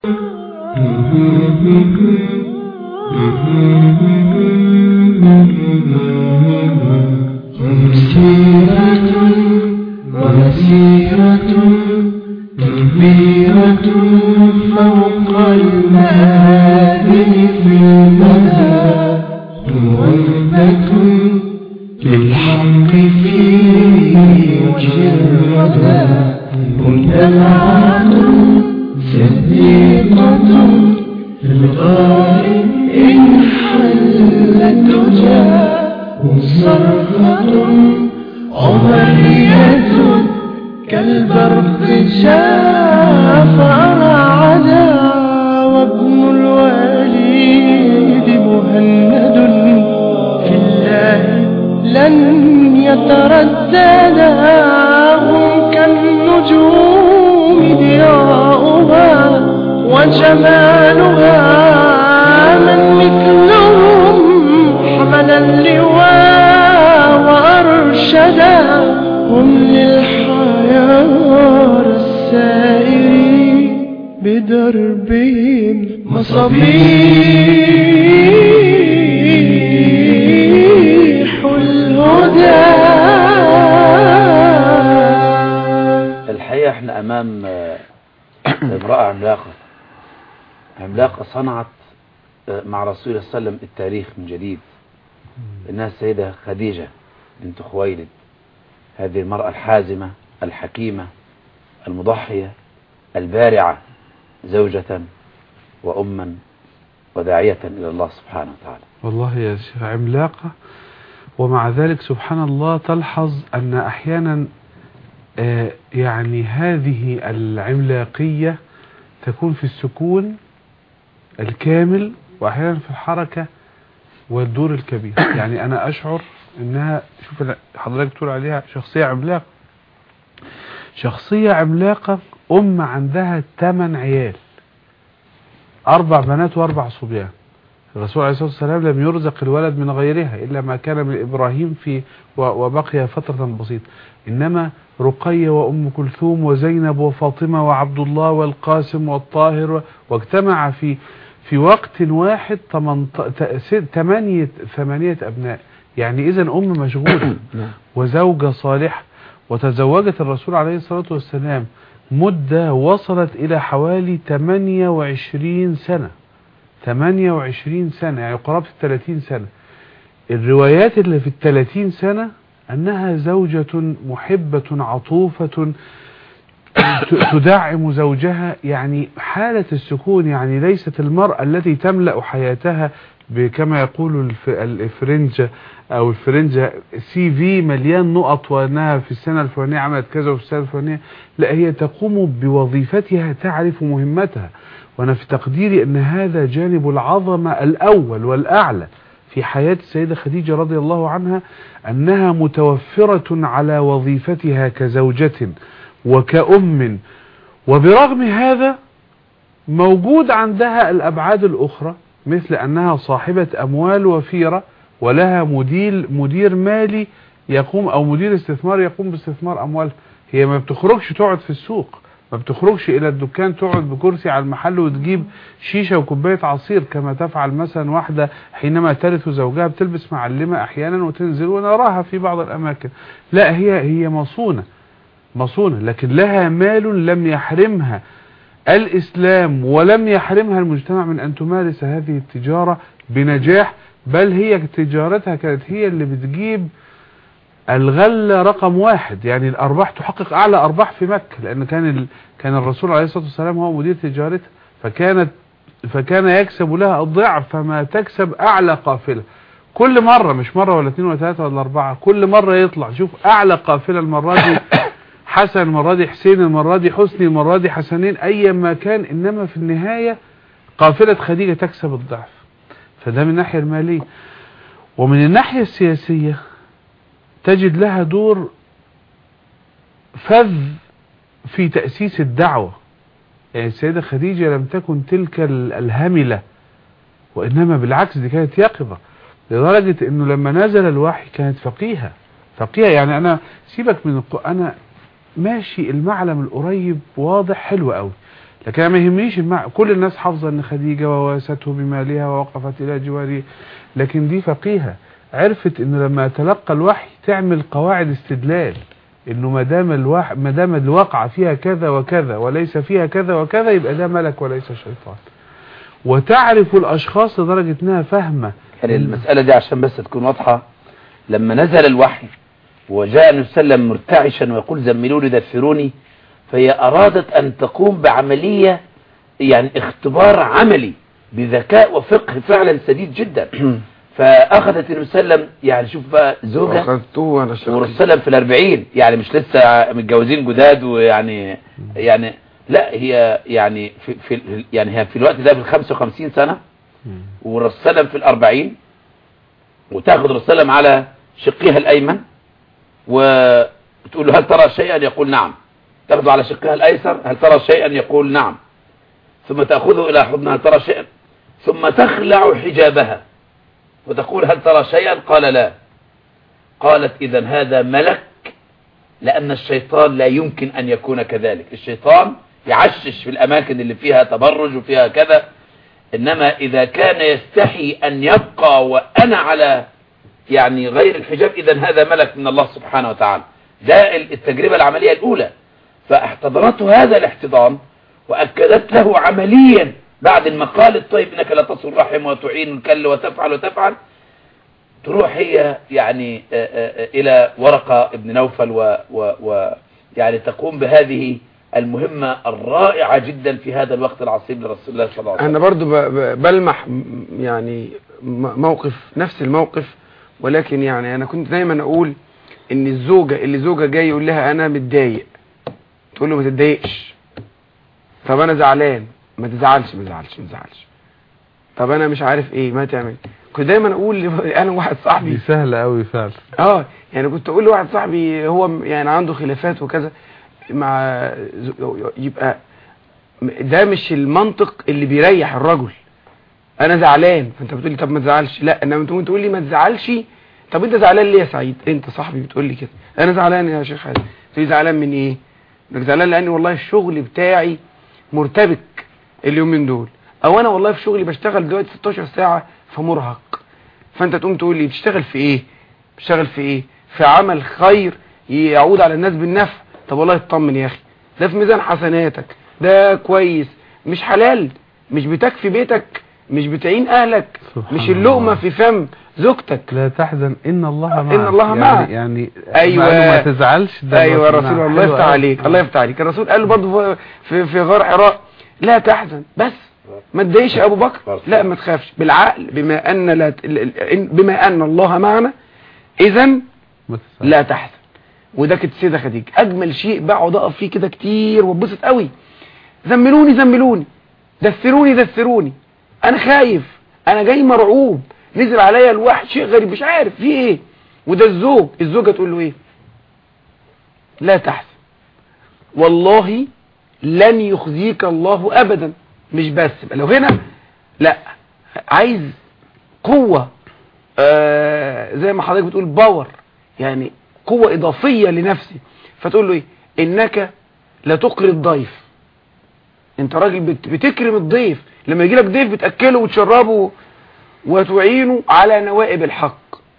سيرة ومسيرة كبيرة فوق المهابل في المدى موبة للحق في وجه الردى مندلعة صديقة في الغار إن حلت تجاه صرخة عمرية كالبرق شاف عدا وابن الوليد مهند في الله لن يترددا هم كالنجوم ضياؤها وجمالها من مثلهم حمل اللواء وأرشدا هم للحيار السائرين بدربهم مصابيح الهدى الحقيقة احنا امام آه، امرأة عملاقة عملاقة صنعت آه، مع رسول الله صلى الله عليه وسلم التاريخ من جديد انها السيدة خديجة بنت خويلد هذه المرأة الحازمة الحكيمة المضحية البارعة زوجة وأما وداعية إلى الله سبحانه وتعالى والله يا شيخ عملاقة ومع ذلك سبحان الله تلحظ أن أحيانا آه، يعني هذه العملاقية تكون في السكون الكامل وأحيانا في الحركة والدور الكبير يعني أنا أشعر أنها شوف أنا- حضرتك تقول عليها شخصية عملاقة شخصية عملاقة أم عندها ثمان عيال أربع بنات وأربع صبيان الرسول عليه الصلاة والسلام لم يرزق الولد من غيرها إلا ما كان من إبراهيم في و- وبقي فترة بسيطة إنما رقية وأم كلثوم وزينب وفاطمة وعبد الله والقاسم والطاهر و- واجتمع في في وقت واحد تمنط- ت- س- ثمانية ثمانية أبناء يعني إذا أم مشغولة وزوجة صالحة وتزوجت الرسول عليه الصلاة والسلام مدة وصلت إلى حوالي 28 سنة 28 سنة يعني قرابة 30 سنة الروايات اللي في الثلاثين سنة أنها زوجة محبة عطوفة ت- تدعم زوجها يعني حالة السكون يعني ليست المرأة التي تملأ حياتها ب- كما يقول الف- الفرنجة أو الفرنجة سي في مليان نقط وأنها في السنة الفلانية عملت كذا وفي السنة الفلانية لا هي تقوم بوظيفتها تعرف مهمتها وأنا في تقديري أن هذا جانب العظمة الأول والأعلى في حياة السيدة خديجة رضي الله عنها أنها متوفرة على وظيفتها كزوجة وكأم وبرغم هذا موجود عندها الأبعاد الأخرى مثل أنها صاحبة أموال وفيرة ولها مدير مدير مالي يقوم أو مدير استثمار يقوم باستثمار أموالها هي ما بتخرجش تقعد في السوق ما بتخرجش إلى الدكان تقعد بكرسي على المحل وتجيب شيشة وكوباية عصير كما تفعل مثلا واحدة حينما ترث زوجها بتلبس معلمة أحيانا وتنزل ونراها في بعض الأماكن لا هي هي مصونة مصونة لكن لها مال لم يحرمها الإسلام ولم يحرمها المجتمع من أن تمارس هذه التجارة بنجاح بل هي تجارتها كانت هي اللي بتجيب الغلة رقم واحد يعني الأرباح تحقق أعلى أرباح في مكة لأن كان ال... كان الرسول عليه الصلاة والسلام هو مدير تجارتها فكانت فكان يكسب لها ضعف ما تكسب أعلى قافلة كل مرة مش مرة ولا اثنين ولا ثلاثة ولا أربعة كل مرة يطلع شوف أعلى قافلة المرة دي حسن المرة دي حسين المرة دي حسني المرة دي حسنين أي ما كان إنما في النهاية قافلة خديجة تكسب الضعف فده من الناحية المالية ومن الناحية السياسية تجد لها دور فذ في تأسيس الدعوة يعني السيدة خديجة لم تكن تلك ال- الهملة وإنما بالعكس دي كانت يقظة لدرجة إنه لما نزل الوحي كانت فقيهة فقيهة يعني أنا سيبك من الق... أنا ماشي المعلم القريب واضح حلو قوي لكن أنا ما يهمنيش المع... كل الناس حافظة ان خديجة وواسته بمالها ووقفت الى جواره لكن دي فقيهة عرفت انه لما تلقى الوحي تعمل قواعد استدلال انه ما دام الوح... ما دام الواقعة فيها كذا وكذا وليس فيها كذا وكذا يبقى ده ملك وليس شيطان وتعرف الاشخاص لدرجة انها فاهمة يعني المسألة دي عشان بس تكون واضحة لما نزل الوحي وجاء النبي صلى الله عليه وسلم مرتعشا ويقول زملوني دثروني فهي أرادت أن تقوم بعملية يعني اختبار عملي بذكاء وفقه فعلا سديد جدا فأخذت النبي صلى الله عليه وسلم يعني شوف بقى زوجة أخذته وأنا شقي والرسول صلى الله عليه وسلم في الأربعين يعني مش لسه متجوزين جداد ويعني يعني لا هي يعني في, في يعني هي في الوقت ده في ال 55 سنة والرسول صلى الله عليه وسلم في الأربعين وتاخذ الرسول صلى الله عليه وسلم على شقها الأيمن وتقول له هل ترى شيئا يقول نعم تاخذه على شقها الأيسر هل ترى شيئا يقول نعم ثم تأخذه إلى حضنها هل ترى شيئا ثم تخلع حجابها وتقول هل ترى شيئا قال لا قالت إذا هذا ملك لأن الشيطان لا يمكن أن يكون كذلك الشيطان يعشش في الأماكن اللي فيها تبرج وفيها كذا إنما إذا كان يستحي أن يبقى وأنا على يعني غير الحجاب إذا هذا ملك من الله سبحانه وتعالى ده التجربة العملية الأولى فاحتضنته هذا الاحتضان وأكدت له عمليا بعد المقال الطيب إنك لا تصل الرحم وتعين الكل وتفعل وتفعل تروح هي يعني آه، آه، آه، إلى ورقة ابن نوفل و, و, و يعني تقوم بهذه المهمة الرائعة جدا في هذا الوقت العصيب لرسول الله صلى الله عليه وسلم أنا برضو ب- ب- بلمح م- يعني م- موقف نفس الموقف ولكن يعني أنا كنت دايما أقول إن الزوجة اللي زوجة جاي يقول لها أنا متضايق تقول له ما تتضايقش طب أنا زعلان ما تزعلش ما تزعلش ما تزعلش طب أنا مش عارف إيه ما تعمل كنت دايما أقول ل- أنا واحد صاحبي دي سهلة قوي فعلا اه يعني كنت اقول لواحد صاحبي هو م- يعني عنده خلافات وكذا مع ز- يبقى م- ده مش المنطق اللي بيريح الرجل انا زعلان فانت بتقول لي طب ما تزعلش لا انما انت ممكن تقول لي ما تزعلش طب انت زعلان ليه يا سعيد انت صاحبي بتقول لي كده انا زعلان يا شيخ حازم تقول لي زعلان من ايه انك زعلان لان والله الشغل بتاعي مرتبك اليومين دول او انا والله في شغلي بشتغل دلوقتي 16 ساعة فمرهق فانت تقوم تقول لي بتشتغل في ايه بتشتغل في ايه في عمل خير يعود على الناس بالنفع طب والله اطمن يا اخي ده في ميزان حسناتك ده كويس مش حلال مش بتكفي بيتك مش بتعين اهلك سبحان مش اللقمة الله. في فم زوجتك لا تحزن ان الله إن معك الله يعني معك. يعني أيوة. قالوا ما تزعلش ده ايوه الرسول رسول معك. الله حلو يفتح أوي. عليك الله يفتح عليك الرسول قال له برضه في في غار حراء لا تحزن بس ما تضايقش ابو بكر لا ما تخافش بالعقل بما ان لا ت- ال- ال- بما ان الله معنا اذا ما تزعلش. لا تحزن وده كانت السيده خديجه اجمل شيء بقعد اقف فيه كده كتير واتبسط قوي زملوني زملوني دثروني دثروني انا خايف انا جاي مرعوب نزل عليا الوحي شيء غريب مش عارف في ايه وده الزوج الزوجه تقول له ايه لا تحزن والله لن يخزيك الله ابدا مش بس يبقى لو هنا لا عايز قوة آه زي ما حضرتك بتقول باور يعني قوة اضافية لنفسي فتقول له ايه انك لا تقري الضيف انت راجل بت- بتكرم الضيف لما يجي لك ضيف بتاكله وتشربه وتعينه على نوائب الحق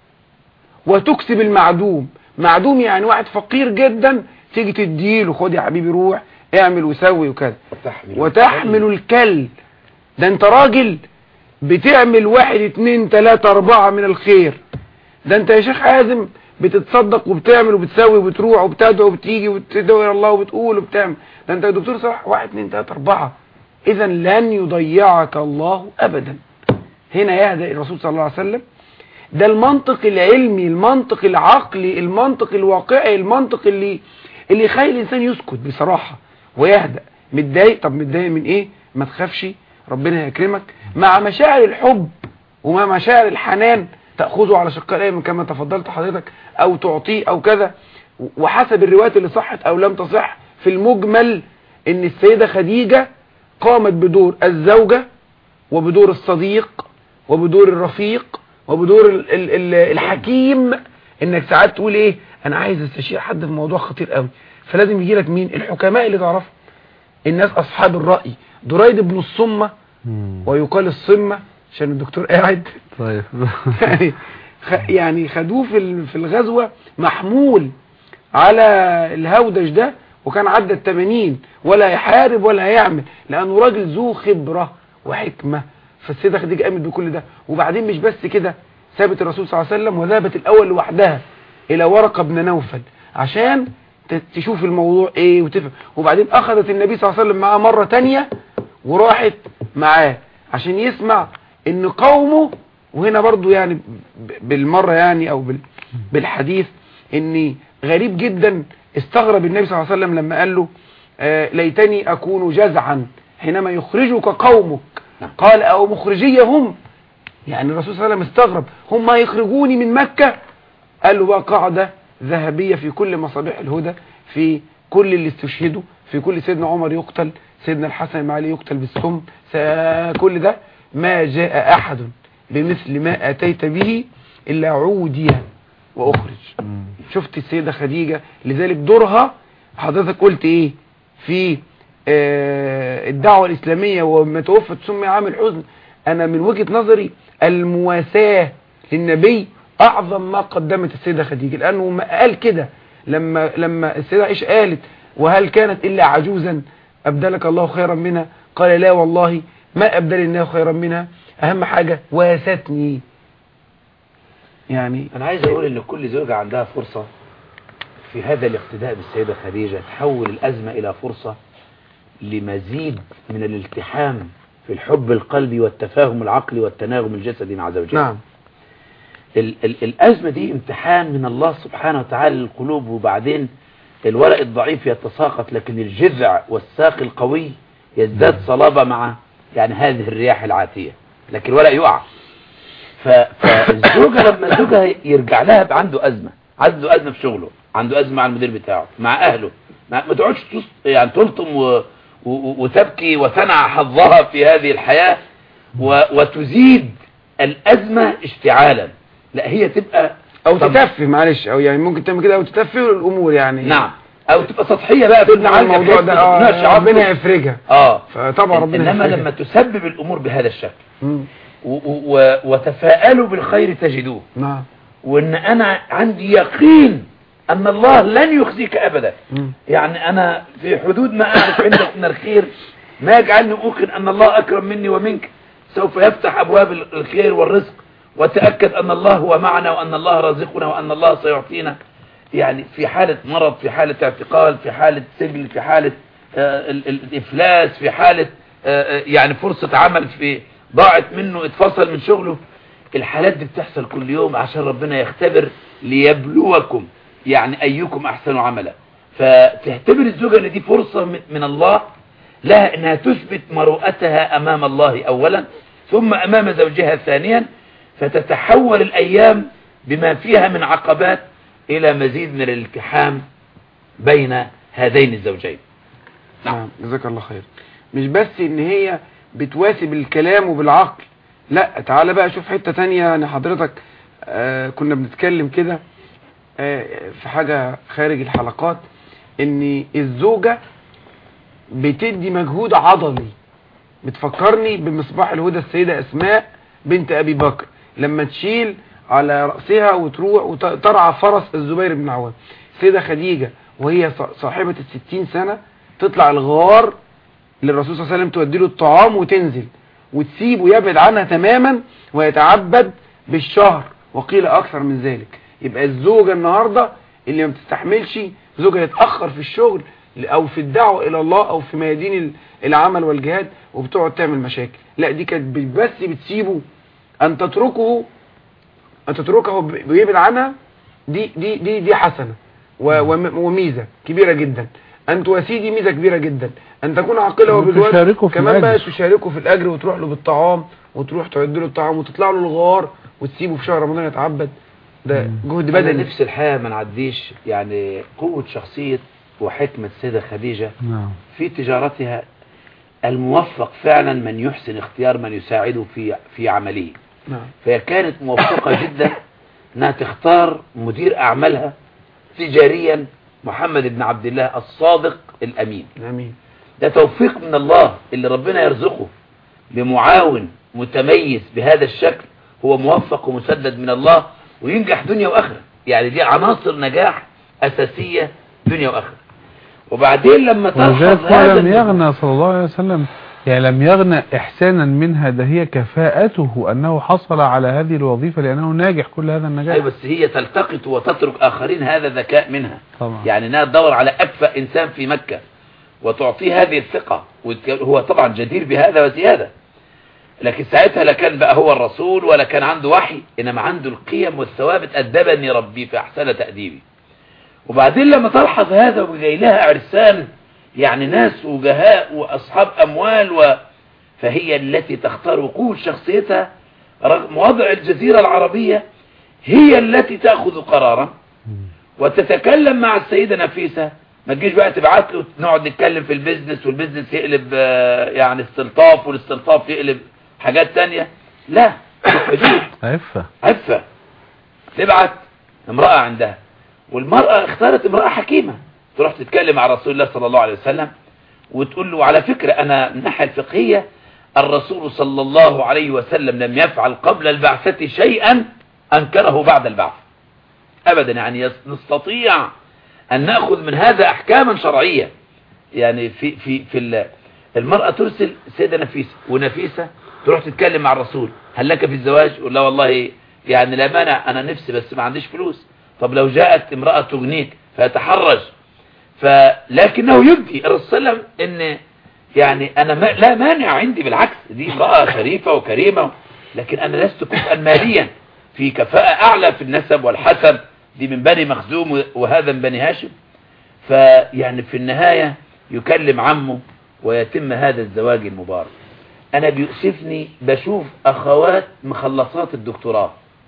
وتكسب المعدوم معدوم يعني واحد فقير جدا تيجي تديله خد يا حبيبي روح اعمل وسوي وكذا وتحمل وتحمل الكل ده انت راجل بتعمل واحد اتنين تلاتة اربعة من الخير ده انت يا شيخ حازم بتتصدق وبتعمل وبتسوي وبتروح وبتدعو وبتيجي وبتدعو الى الله وبتقول وبتعمل ده انت يا دكتور صلاح واحد اتنين تلاتة اربعة اذا لن يضيعك الله ابدا هنا يهدأ الرسول صلى الله عليه وسلم ده المنطق العلمي المنطق العقلي المنطق الواقعي المنطق اللي اللي يخلي الانسان يسكت بصراحة ويهدأ متضايق طب متضايق من ايه ما تخافش ربنا يكرمك مع مشاعر الحب ومع مشاعر الحنان تأخذه على شق الايمن كما تفضلت حضرتك او تعطيه او كذا وحسب الروايات اللي صحت او لم تصح في المجمل ان السيدة خديجة قامت بدور الزوجة وبدور الصديق وبدور الرفيق وبدور ال ال ال الحكيم انك ساعات تقول ايه انا عايز استشير حد في موضوع خطير قوي فلازم يجي لك مين الحكماء اللي تعرفهم الناس اصحاب الرأي دريد بن الصمة مم. ويقال الصمة عشان الدكتور قاعد طيب يعني خ- يعني خدوه في ال- في الغزوة محمول على الهودج ده وكان عدى التمانين ولا يحارب ولا يعمل لأنه راجل ذو خبرة وحكمة فالسيدة خديجة قامت بكل ده وبعدين مش بس كده سابت الرسول صلى الله عليه وسلم وذهبت الأول لوحدها إلى ورقة بن نوفل عشان ت- تشوف الموضوع ايه وتفهم وبعدين أخذت النبي صلى الله عليه وسلم معاه مرة تانية وراحت معاه عشان يسمع ان قومه وهنا برضو يعني ب- بالمرة يعني او بال- بالحديث ان غريب جدا استغرب النبي صلى الله عليه وسلم لما قال له آه ليتني اكون جزعا حينما يخرجك قومك قال او مخرجيهم يعني الرسول صلى الله عليه وسلم استغرب هم يخرجوني من مكة قال له بقى قاعدة ذهبية في كل مصابيح الهدى في كل اللي استشهدوا في كل سيدنا عمر يقتل سيدنا الحسن بن علي يقتل بالسم س- كل ده ما جاء أحد بمثل ما أتيت به إلا عودي وأخرج مم. شفت السيدة خديجة لذلك دورها حضرتك قلت ايه في آه الدعوة الإسلامية وما توفت سمي عام الحزن أنا من وجهة نظري المواساة للنبي أعظم ما قدمت السيدة خديجة لأنه ما قال كده لما لما السيدة عائشة قالت وهل كانت إلا عجوزا أبدلك الله خيرا منها قال لا والله ما أبدلني الله خيرا منها أهم حاجة واستني يعني أنا عايز أقول إن كل زوجة عندها فرصة في هذا الاقتداء بالسيدة خديجة تحول الأزمة إلى فرصة لمزيد من الالتحام في الحب القلبي والتفاهم العقلي والتناغم الجسدي مع زوجها نعم ال ال الأزمة دي امتحان من الله سبحانه وتعالى للقلوب وبعدين الورق الضعيف يتساقط لكن الجذع والساق القوي يزداد صلابة مع يعني هذه الرياح العاتية لكن الورق يقع ف- فالزوجة لما زوجها يرجع لها بقى عنده أزمة عنده أزمة في شغله عنده أزمة مع المدير بتاعه مع أهله ما, ما تقعدش تص- يعني تلطم و... و... وتبكي وتنع حظها في هذه الحياة و... وتزيد الأزمة اشتعالا لا هي تبقى او طب- تتفه معلش او يعني ممكن تعمل كده او تتفه الامور يعني نعم او تبقى سطحية بقى تبني على الموضوع ده اه ربنا يفرجها اه فطبعا ربنا انما يفرجها لما تسبب الامور بهذا الشكل مم. و... و... وتفاءلوا بالخير تجدوه نعم وان انا عندي يقين ان الله لن يخزيك ابدا مم. يعني انا في حدود ما اعرف عندك من الخير ما يجعلني اوقن ان الله اكرم مني ومنك سوف يفتح ابواب الخير والرزق وتأكد ان الله هو معنا وان الله رازقنا وان الله سيعطينا يعني في حالة مرض في حالة اعتقال في حالة سجن في حالة آه، ال- ال- الافلاس في حالة آه، آه، يعني فرصة عمل في ضاعت منه اتفصل من شغله الحالات دي بتحصل كل يوم عشان ربنا يختبر ليبلوكم يعني ايكم احسن عملا فتعتبر الزوجة ان دي فرصة من- من الله لها انها تثبت مروءتها امام الله اولا ثم امام زوجها ثانيا فتتحول الايام بما فيها من عقبات الى مزيد من الالتحام بين هذين الزوجين نعم جزاك الله خير مش بس ان هي بتواسي بالكلام وبالعقل لا تعالى بقى شوف حتة تانية يعني حضرتك آه كنا بنتكلم كده آه في حاجة خارج الحلقات ان الزوجة بتدي مجهود عضلي بتفكرني بمصباح الهدى السيدة اسماء بنت ابي بكر لما تشيل على رأسها وتروح وترعى فرس الزبير بن عوام السيدة خديجة وهي ص- صاحبة الستين سنة تطلع الغار للرسول صلى الله عليه وسلم تودي له الطعام وتنزل وتسيبه يبعد عنها تماما ويتعبد بالشهر وقيل اكثر من ذلك يبقى الزوجة النهاردة اللي ما بتستحملش زوجها يتأخر في الشغل او في الدعوة الى الله او في ميادين ال- العمل والجهاد وبتقعد تعمل مشاكل لا دي كانت ب- بس بتسيبه ان تتركه ان تتركه ب- بيبعد عنها دي دي دي دي حسنة و- وم- وميزة كبيرة جدا ان تواسيه دي ميزة كبيرة جدا ان تكون عاقلة وبالوقت وتشاركه في كمان بقى الأجر. تشاركه في الاجر وتروح له بالطعام وتروح تعد له الطعام وتطلع له الغار وتسيبه في شهر رمضان يتعبد ده جهد انا بدني نفس الحياة ما نعديش يعني قوة شخصية وحكمة السيدة خديجة نعم في تجارتها الموفق فعلا من يحسن اختيار من يساعده في في عمله نعم فهي كانت موفقة جدا انها تختار مدير اعمالها تجاريا محمد بن عبد الله الصادق الامين امين ده توفيق من الله اللي ربنا يرزقه بمعاون متميز بهذا الشكل هو موفق ومسدد من الله وينجح دنيا وآخرة يعني دي عناصر نجاح أساسية دنيا وآخرة وبعدين لما ولذلك تلحظ هو هذا لم يغنى صلى الله عليه وسلم يعني لم يغنى إحسانا منها ده هي كفاءته أنه حصل على هذه الوظيفة لأنه ناجح كل هذا النجاح أيوة بس هي تلتقط وتترك آخرين هذا ذكاء منها طبعا يعني انها تدور على أكفأ إنسان في مكة وتعطيه هذه الثقة وت- هو طبعا جدير بهذا وزيادة لكن ساعتها لا كان بقى هو الرسول ولا كان عنده وحي إنما عنده القيم والثوابت أدبني ربي فأحسن تأديبي وبعدين لما تلحظ هذا وجاي لها عرسان يعني ناس وجهاء وأصحاب أموال و... فهي التي تختار وقود شخصيتها رغم وضع الجزيرة العربية هي التي تأخذ قرارا وتتكلم مع السيدة نفيسة ما تجيش بقى تبعت له نقعد نتكلم في البيزنس والبيزنس يقلب آه، يعني استلطاف والاستلطاف يقلب حاجات تانية لا حدود عفة عفة تبعت امرأة عندها والمرأة اختارت امرأة حكيمة تروح تتكلم مع رسول الله صلى الله عليه وسلم وتقول له على فكرة انا من الناحية الفقهية الرسول صلى الله عليه وسلم لم يفعل قبل البعثة شيئا انكره بعد البعث ابدا يعني يس- نستطيع ان ناخذ من هذا احكاما شرعية يعني في في في ال- المرأة ترسل سيدة نفيسة ونفيسة تروح تتكلم مع الرسول هل لك في الزواج يقول لا والله يعني لا مانع انا نفسي بس ما عنديش فلوس طب لو جاءت امرأة تغنيك فيتحرج فلكنه يبدي الرسول صلى الله عليه وسلم ان يعني انا ما لا مانع عندي بالعكس دي امرأة شريفة وكريمة لكن انا لست كفءا ماليا في كفاءة اعلى في النسب والحسب دي من بني مخزوم وهذا من بني هاشم فيعني في النهاية يكلم عمه ويتم هذا الزواج المبارك انا بيؤسفني بشوف اخوات مخلصات الدكتوراه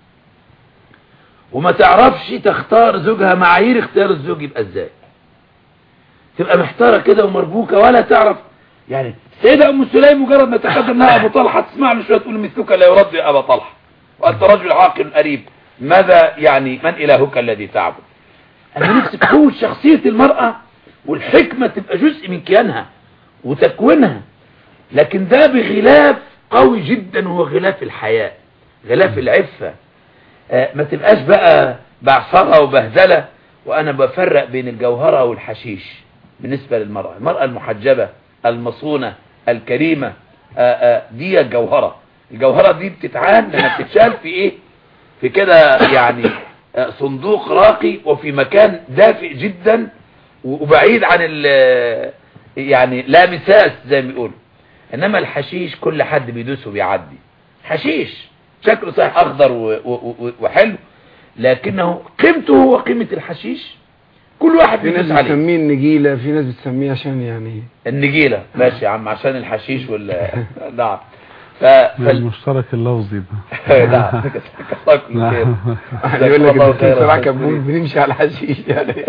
وما تعرفش تختار زوجها معايير اختيار الزوج يبقى ازاي تبقى محتارة كده ومربوكة ولا تعرف يعني السيدة ام سليم مجرد ما تقدم لها ابو طلحة تسمع له شوية تقول مثلك لا يرد يا ابا طلحة وانت رجل عاقل قريب ماذا يعني من الهك الذي تعبد انا نفسي تكون شخصية المرأة والحكمة تبقى جزء من كيانها وتكوينها لكن ده بغلاف قوي جدا هو غلاف الحياة غلاف العفة آه، ما تبقاش بقى بعصرة وبهدلة وانا بفرق بين الجوهرة والحشيش بالنسبة للمرأة المرأة المحجبة المصونة الكريمة آه، آه، دي الجوهرة الجوهرة دي بتتعان لما بتتشال في ايه في كده يعني آه، صندوق راقي وفي مكان دافئ جدا وبعيد عن ال يعني لا مساس زي ما بيقولوا انما الحشيش كل حد بيدوسه بيعدي حشيش شكله صحيح اخضر و- و- و- وحلو لكنه قيمته هو قيمة الحشيش كل واحد في ناس بيدوس عليه بتسميه النجيلة في ناس بتسميه عشان يعني النجيلة ماشي يا عم عشان الحشيش وال نعم ف... فال... المشترك اللفظي ده نعم جزاكم الله خير نعم واحد يقول لك الله الدكتور خيرا. صلاح كبون بنمشي على الحشيش يعني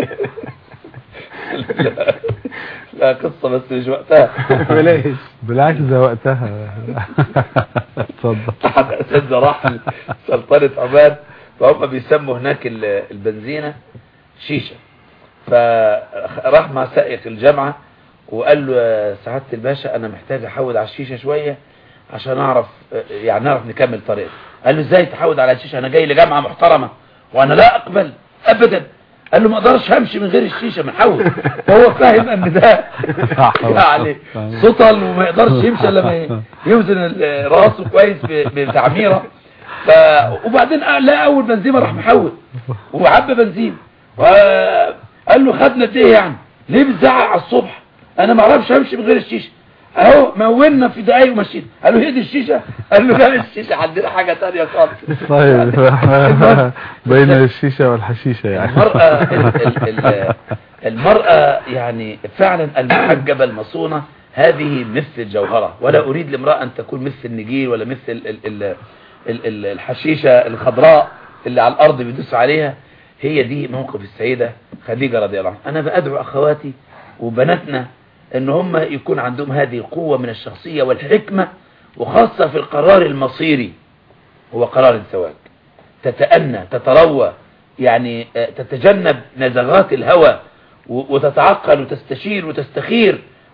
لا, لا قصة بس مش وقتها بلاش بالعكس ده وقتها اتفضل احد اساتذه راح سلطنة عمان فهم بيسموا هناك ال- البنزينة شيشة فراح مع سائق الجامعة وقال له يا سعادة الباشا انا محتاج احود على الشيشة شوية عشان اعرف يعني نعرف نكمل طريقنا قال له ازاي تحود على الشيشة انا جاي لجامعة محترمة وانا لا اقبل ابدا قال له ما اقدرش همشي من غير الشيشة من حول فهو فاهم ان ده يعني سطل وما يقدرش يمشي الا ما يوزن ال- راسه كويس ب- بتعميره ف... وبعدين قال- لا اول بنزيمه راح محول وعبى بنزين وقال له خدنا قد ايه يعني ليه بتزعق على الصبح انا ما اعرفش امشي من غير الشيشه اهو مولنا في دقايق ومشينا قال له هي دي الشيشه قال له لا الشيشه عندنا حاجه تانية خالص طيب بين الشيشة والحشيشة يعني المرأة ال- ال- ال- المرأة يعني فعلا المحجبة المصونة هذه مثل الجوهرة ولا أريد لامرأة أن تكون مثل النجيل ولا مثل ال- ال- ال- ال- ال- الحشيشة الخضراء اللي على الأرض بيدوس عليها هي دي موقف السيدة خديجة رضي الله عنها أنا بأدعو أخواتي وبناتنا أن هم يكون عندهم هذه القوة من الشخصية والحكمة وخاصة في القرار المصيري هو قرار الزواج تتأنى تتروى يعني آه، تتجنب نزغات الهوى و- وتتعقل وتستشير وتستخير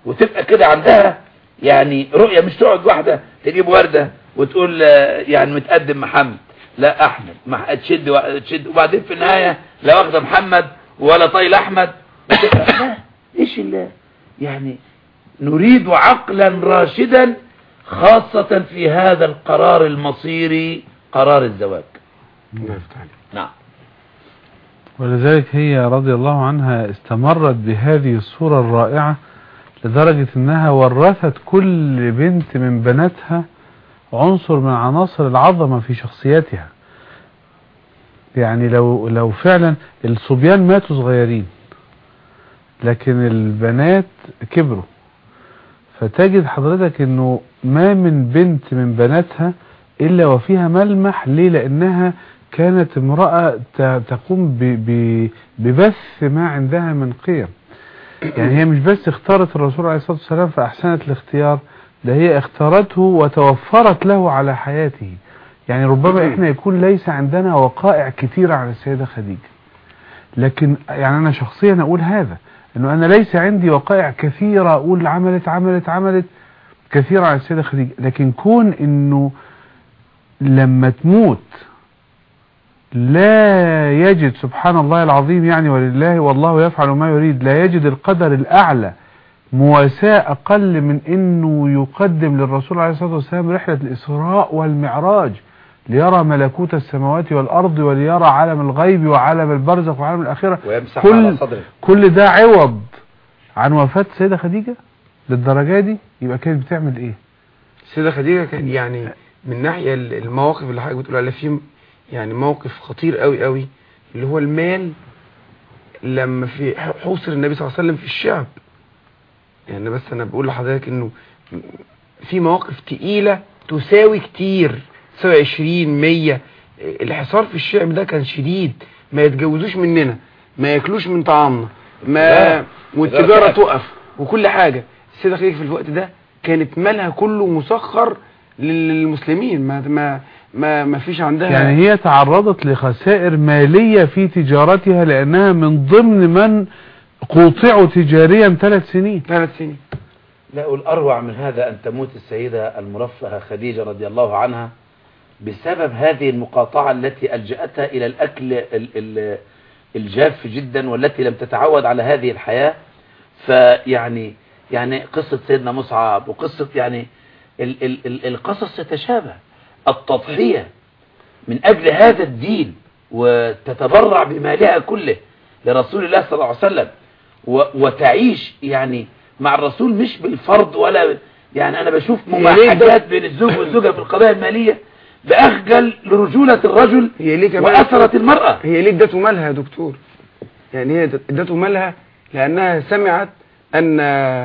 وتبقى كده عندها يعني رؤية مش تقعد واحدة تجيب وردة وتقول آه، يعني متقدم محمد لا احمد مح- تشد و- تشد وبعدين في النهاية لا واخده محمد ولا طايل احمد بتبقى- لا ايش الله يعني نريد عقلا راشدا خاصة في هذا القرار المصيري قرار الزواج الله يفتح عليك نعم ولذلك هي رضي الله عنها استمرت بهذه الصورة الرائعة لدرجة انها ورثت كل بنت من بناتها عنصر من عناصر العظمة في شخصيتها يعني لو لو فعلا الصبيان ماتوا صغيرين لكن البنات كبروا فتجد حضرتك انه ما من بنت من بناتها الا وفيها ملمح ليه لانها كانت امرأة ت- تقوم ب- ب- ببث ما عندها من قيم يعني هي مش بس اختارت الرسول عليه الصلاة والسلام فأحسنت الاختيار ده هي اختارته وتوفرت له على حياته يعني ربما احنا يكون ليس عندنا وقائع كتيرة عن السيدة خديجة لكن يعني انا شخصيا اقول هذا انه انا ليس عندي وقائع كثيرة اقول عملت عملت عملت كثيرة عن السيدة خديجة لكن كون انه لما تموت لا يجد سبحان الله العظيم يعني ولله والله يفعل ما يريد لا يجد القدر الأعلى مواساة أقل من أنه يقدم للرسول عليه الصلاة والسلام رحلة الإسراء والمعراج ليرى ملكوت السماوات والأرض وليرى عالم الغيب وعالم البرزخ وعالم الآخرة ويمسح كل- على صدره كل ده عوض عن وفاة سيدة خديجة للدرجة دي يبقى كانت بتعمل ايه السيدة خديجة كان يعني من ناحية ال- المواقف اللي حضرتك بتقول عليها فيه يعني موقف خطير قوي قوي اللي هو المال لما في ح- حوصر النبي صلى الله عليه وسلم في الشعب يعني بس انا بقول لحضرتك انه في مواقف تقيلة تساوي كتير تساوي 20 100 الحصار في الشعب ده كان شديد ما يتجوزوش مننا ما ياكلوش من طعامنا ما لا. والتجارة لا. تقف وكل حاجة السيدة خديجة في الوقت ده كانت مالها كله مسخر للمسلمين ما ما ما, ما فيش عندها يعني هي تعرضت لخسائر مالية في تجارتها لأنها من ضمن من قوطعوا تجاريا ثلاث سنين ثلاث سنين لا والأروع من هذا أن تموت السيدة المرفهة خديجة رضي الله عنها بسبب هذه المقاطعة التي ألجأتها إلى الأكل ال- ال- الجاف جدا والتي لم تتعود على هذه الحياة فيعني يعني قصة سيدنا مصعب وقصة يعني ال ال ال القصص تتشابه التضحية من أجل هذا الدين وتتبرع بمالها كله لرسول الله صلى الله عليه وسلم و- وتعيش يعني مع الرسول مش بالفرض ولا يعني أنا بشوف مماحجات بين الزوج والزوجة في القضايا المالية بأخجل لرجولة الرجل هي ليه كمان وأثرة المرأة هي ليه ادته مالها يا دكتور يعني هي ادته مالها لانها سمعت ان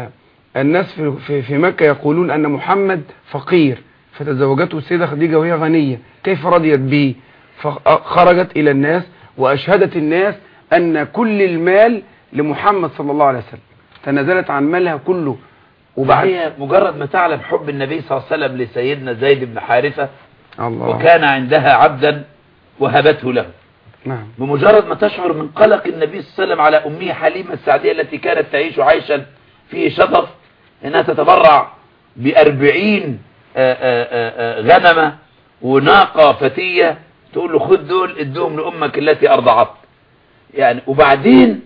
الناس في في, في مكة يقولون ان محمد فقير فتزوجته السيدة خديجة وهي غنية كيف رضيت به فخرجت الى الناس واشهدت الناس ان كل المال لمحمد صلى الله عليه وسلم تنازلت عن مالها كله وبعد وهي مجرد ما تعلم حب النبي صلى الله عليه وسلم لسيدنا زيد بن حارثة الله وكان عندها عبدا وهبته له نعم بمجرد ما تشعر من قلق النبي صلى الله عليه وسلم على أمه حليمة السعدية التي كانت تعيش عيشا فيه شطف إنها تتبرع بأربعين آه، آه، آه، غنمة وناقة فتية تقول له خد دول ادوهم لأمك التي أرضعت يعني وبعدين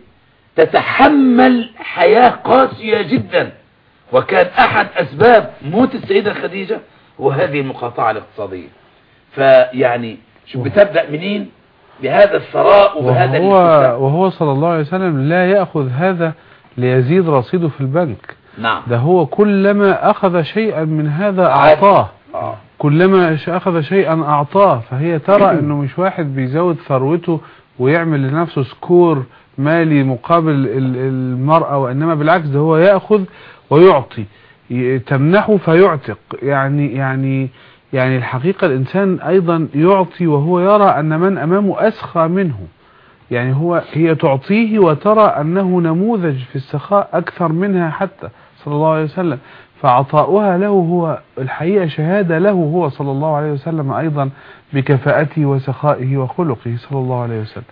تتحمل حياة قاسية جدا وكان أحد أسباب موت السيدة خديجة هو هذه المقاطعة الاقتصادية فيعني شوف بتبدأ منين بهذا الثراء وبهذا وهو, الاستسلام وهو صلى الله عليه وسلم لا يأخذ هذا ليزيد رصيده في البنك نعم ده هو كلما أخذ شيئا من هذا عاد. أعطاه آه. كلما ش- أخذ شيئا أعطاه فهي ترى أنه مش واحد بيزود ثروته ويعمل لنفسه سكور مالي مقابل ال- المرأة وإنما بالعكس ده هو يأخذ ويعطي ي- تمنحه فيعتق يعني يعني يعني الحقيقة الإنسان أيضا يعطي وهو يرى أن من أمامه أسخى منه يعني هو هي تعطيه وترى أنه نموذج في السخاء أكثر منها حتى صلى الله عليه وسلم فعطاؤها له هو الحقيقة شهادة له هو صلى الله عليه وسلم أيضا بكفاءته وسخائه وخلقه صلى الله عليه وسلم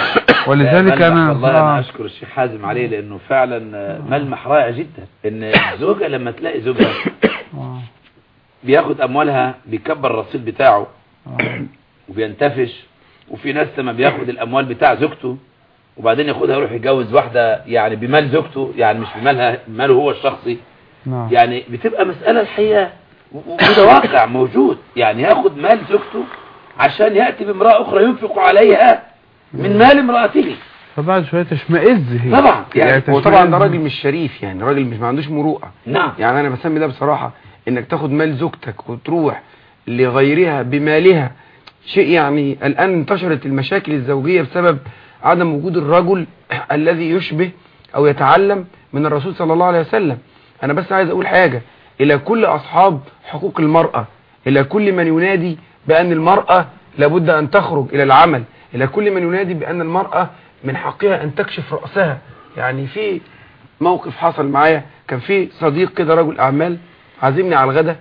ولذلك لا، أنا ملمح والله انا آه. اشكر الشيخ حازم عليه لانه فعلا آه، ملمح رائع جدا ان الزوجه لما تلاقي زوجها آه. بياخد اموالها بيكبر الرصيد بتاعه آه. وبينتفش وفي ناس لما بياخد الاموال بتاع زوجته وبعدين ياخدها يروح يتجوز واحده يعني بمال زوجته يعني مش بمالها ماله هو الشخصي نعم يعني بتبقى مسألة الحقيقة و- وده واقع موجود يعني ياخد مال زوجته عشان يأتي بامرأة أخرى ينفق عليها من مال امرأته فبعد شوية تشمئز هي طبعا يعني هو طبعا ده تشمئز. راجل مش شريف يعني راجل مش ما عندوش مروءه نعم يعني انا بسمي ده بصراحة انك تاخد مال زوجتك وتروح لغيرها بمالها شيء يعني الان انتشرت المشاكل الزوجية بسبب عدم وجود الرجل الذي يشبه او يتعلم من الرسول صلى الله عليه وسلم انا بس عايز اقول حاجة الى كل اصحاب حقوق المرأة الى كل من ينادي بان المرأة لابد ان تخرج الى العمل الى كل من ينادي بان المرأة من حقها ان تكشف رأسها يعني في موقف حصل معايا كان في صديق كده رجل اعمال عازمني على الغدا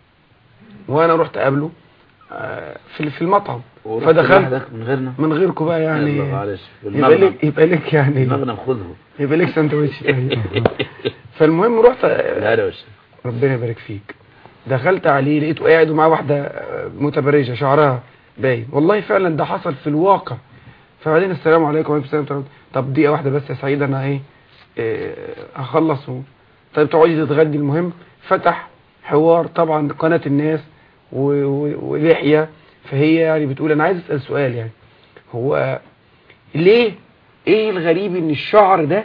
وانا رحت اقابله آه، في في المطعم فدخلت لوحدك من غيرنا من غيركم بقى يعني يلا معلش يبقى بالمغنم لك يبقى لك يعني المغنم خذه يبقى لك سندوتش تاني. فالمهم رحت لا لا وش ربنا يبارك فيك دخلت عليه لقيته قاعد ومعاه واحده آه، متبرجه شعرها باين والله فعلا ده حصل في الواقع فبعدين السلام عليكم وعليكم السلام طب- طب دقيقه واحده بس يا سعيد انا ايه آه، هخلص و... طيب تقعدي تتغدي المهم فتح حوار طبعا قناه الناس و- و- ولحيه فهي يعني بتقول انا عايز اسال سؤال يعني هو ليه ايه الغريب ان الشعر ده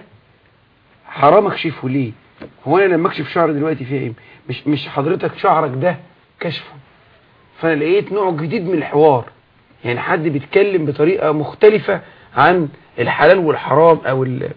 حرام اكشفه ليه هو انا لما اكشف شعر دلوقتي فيها ايه مش مش حضرتك شعرك ده كشفه فانا لقيت نوع جديد من الحوار يعني حد بيتكلم بطريقة مختلفة عن الحلال والحرام او ال...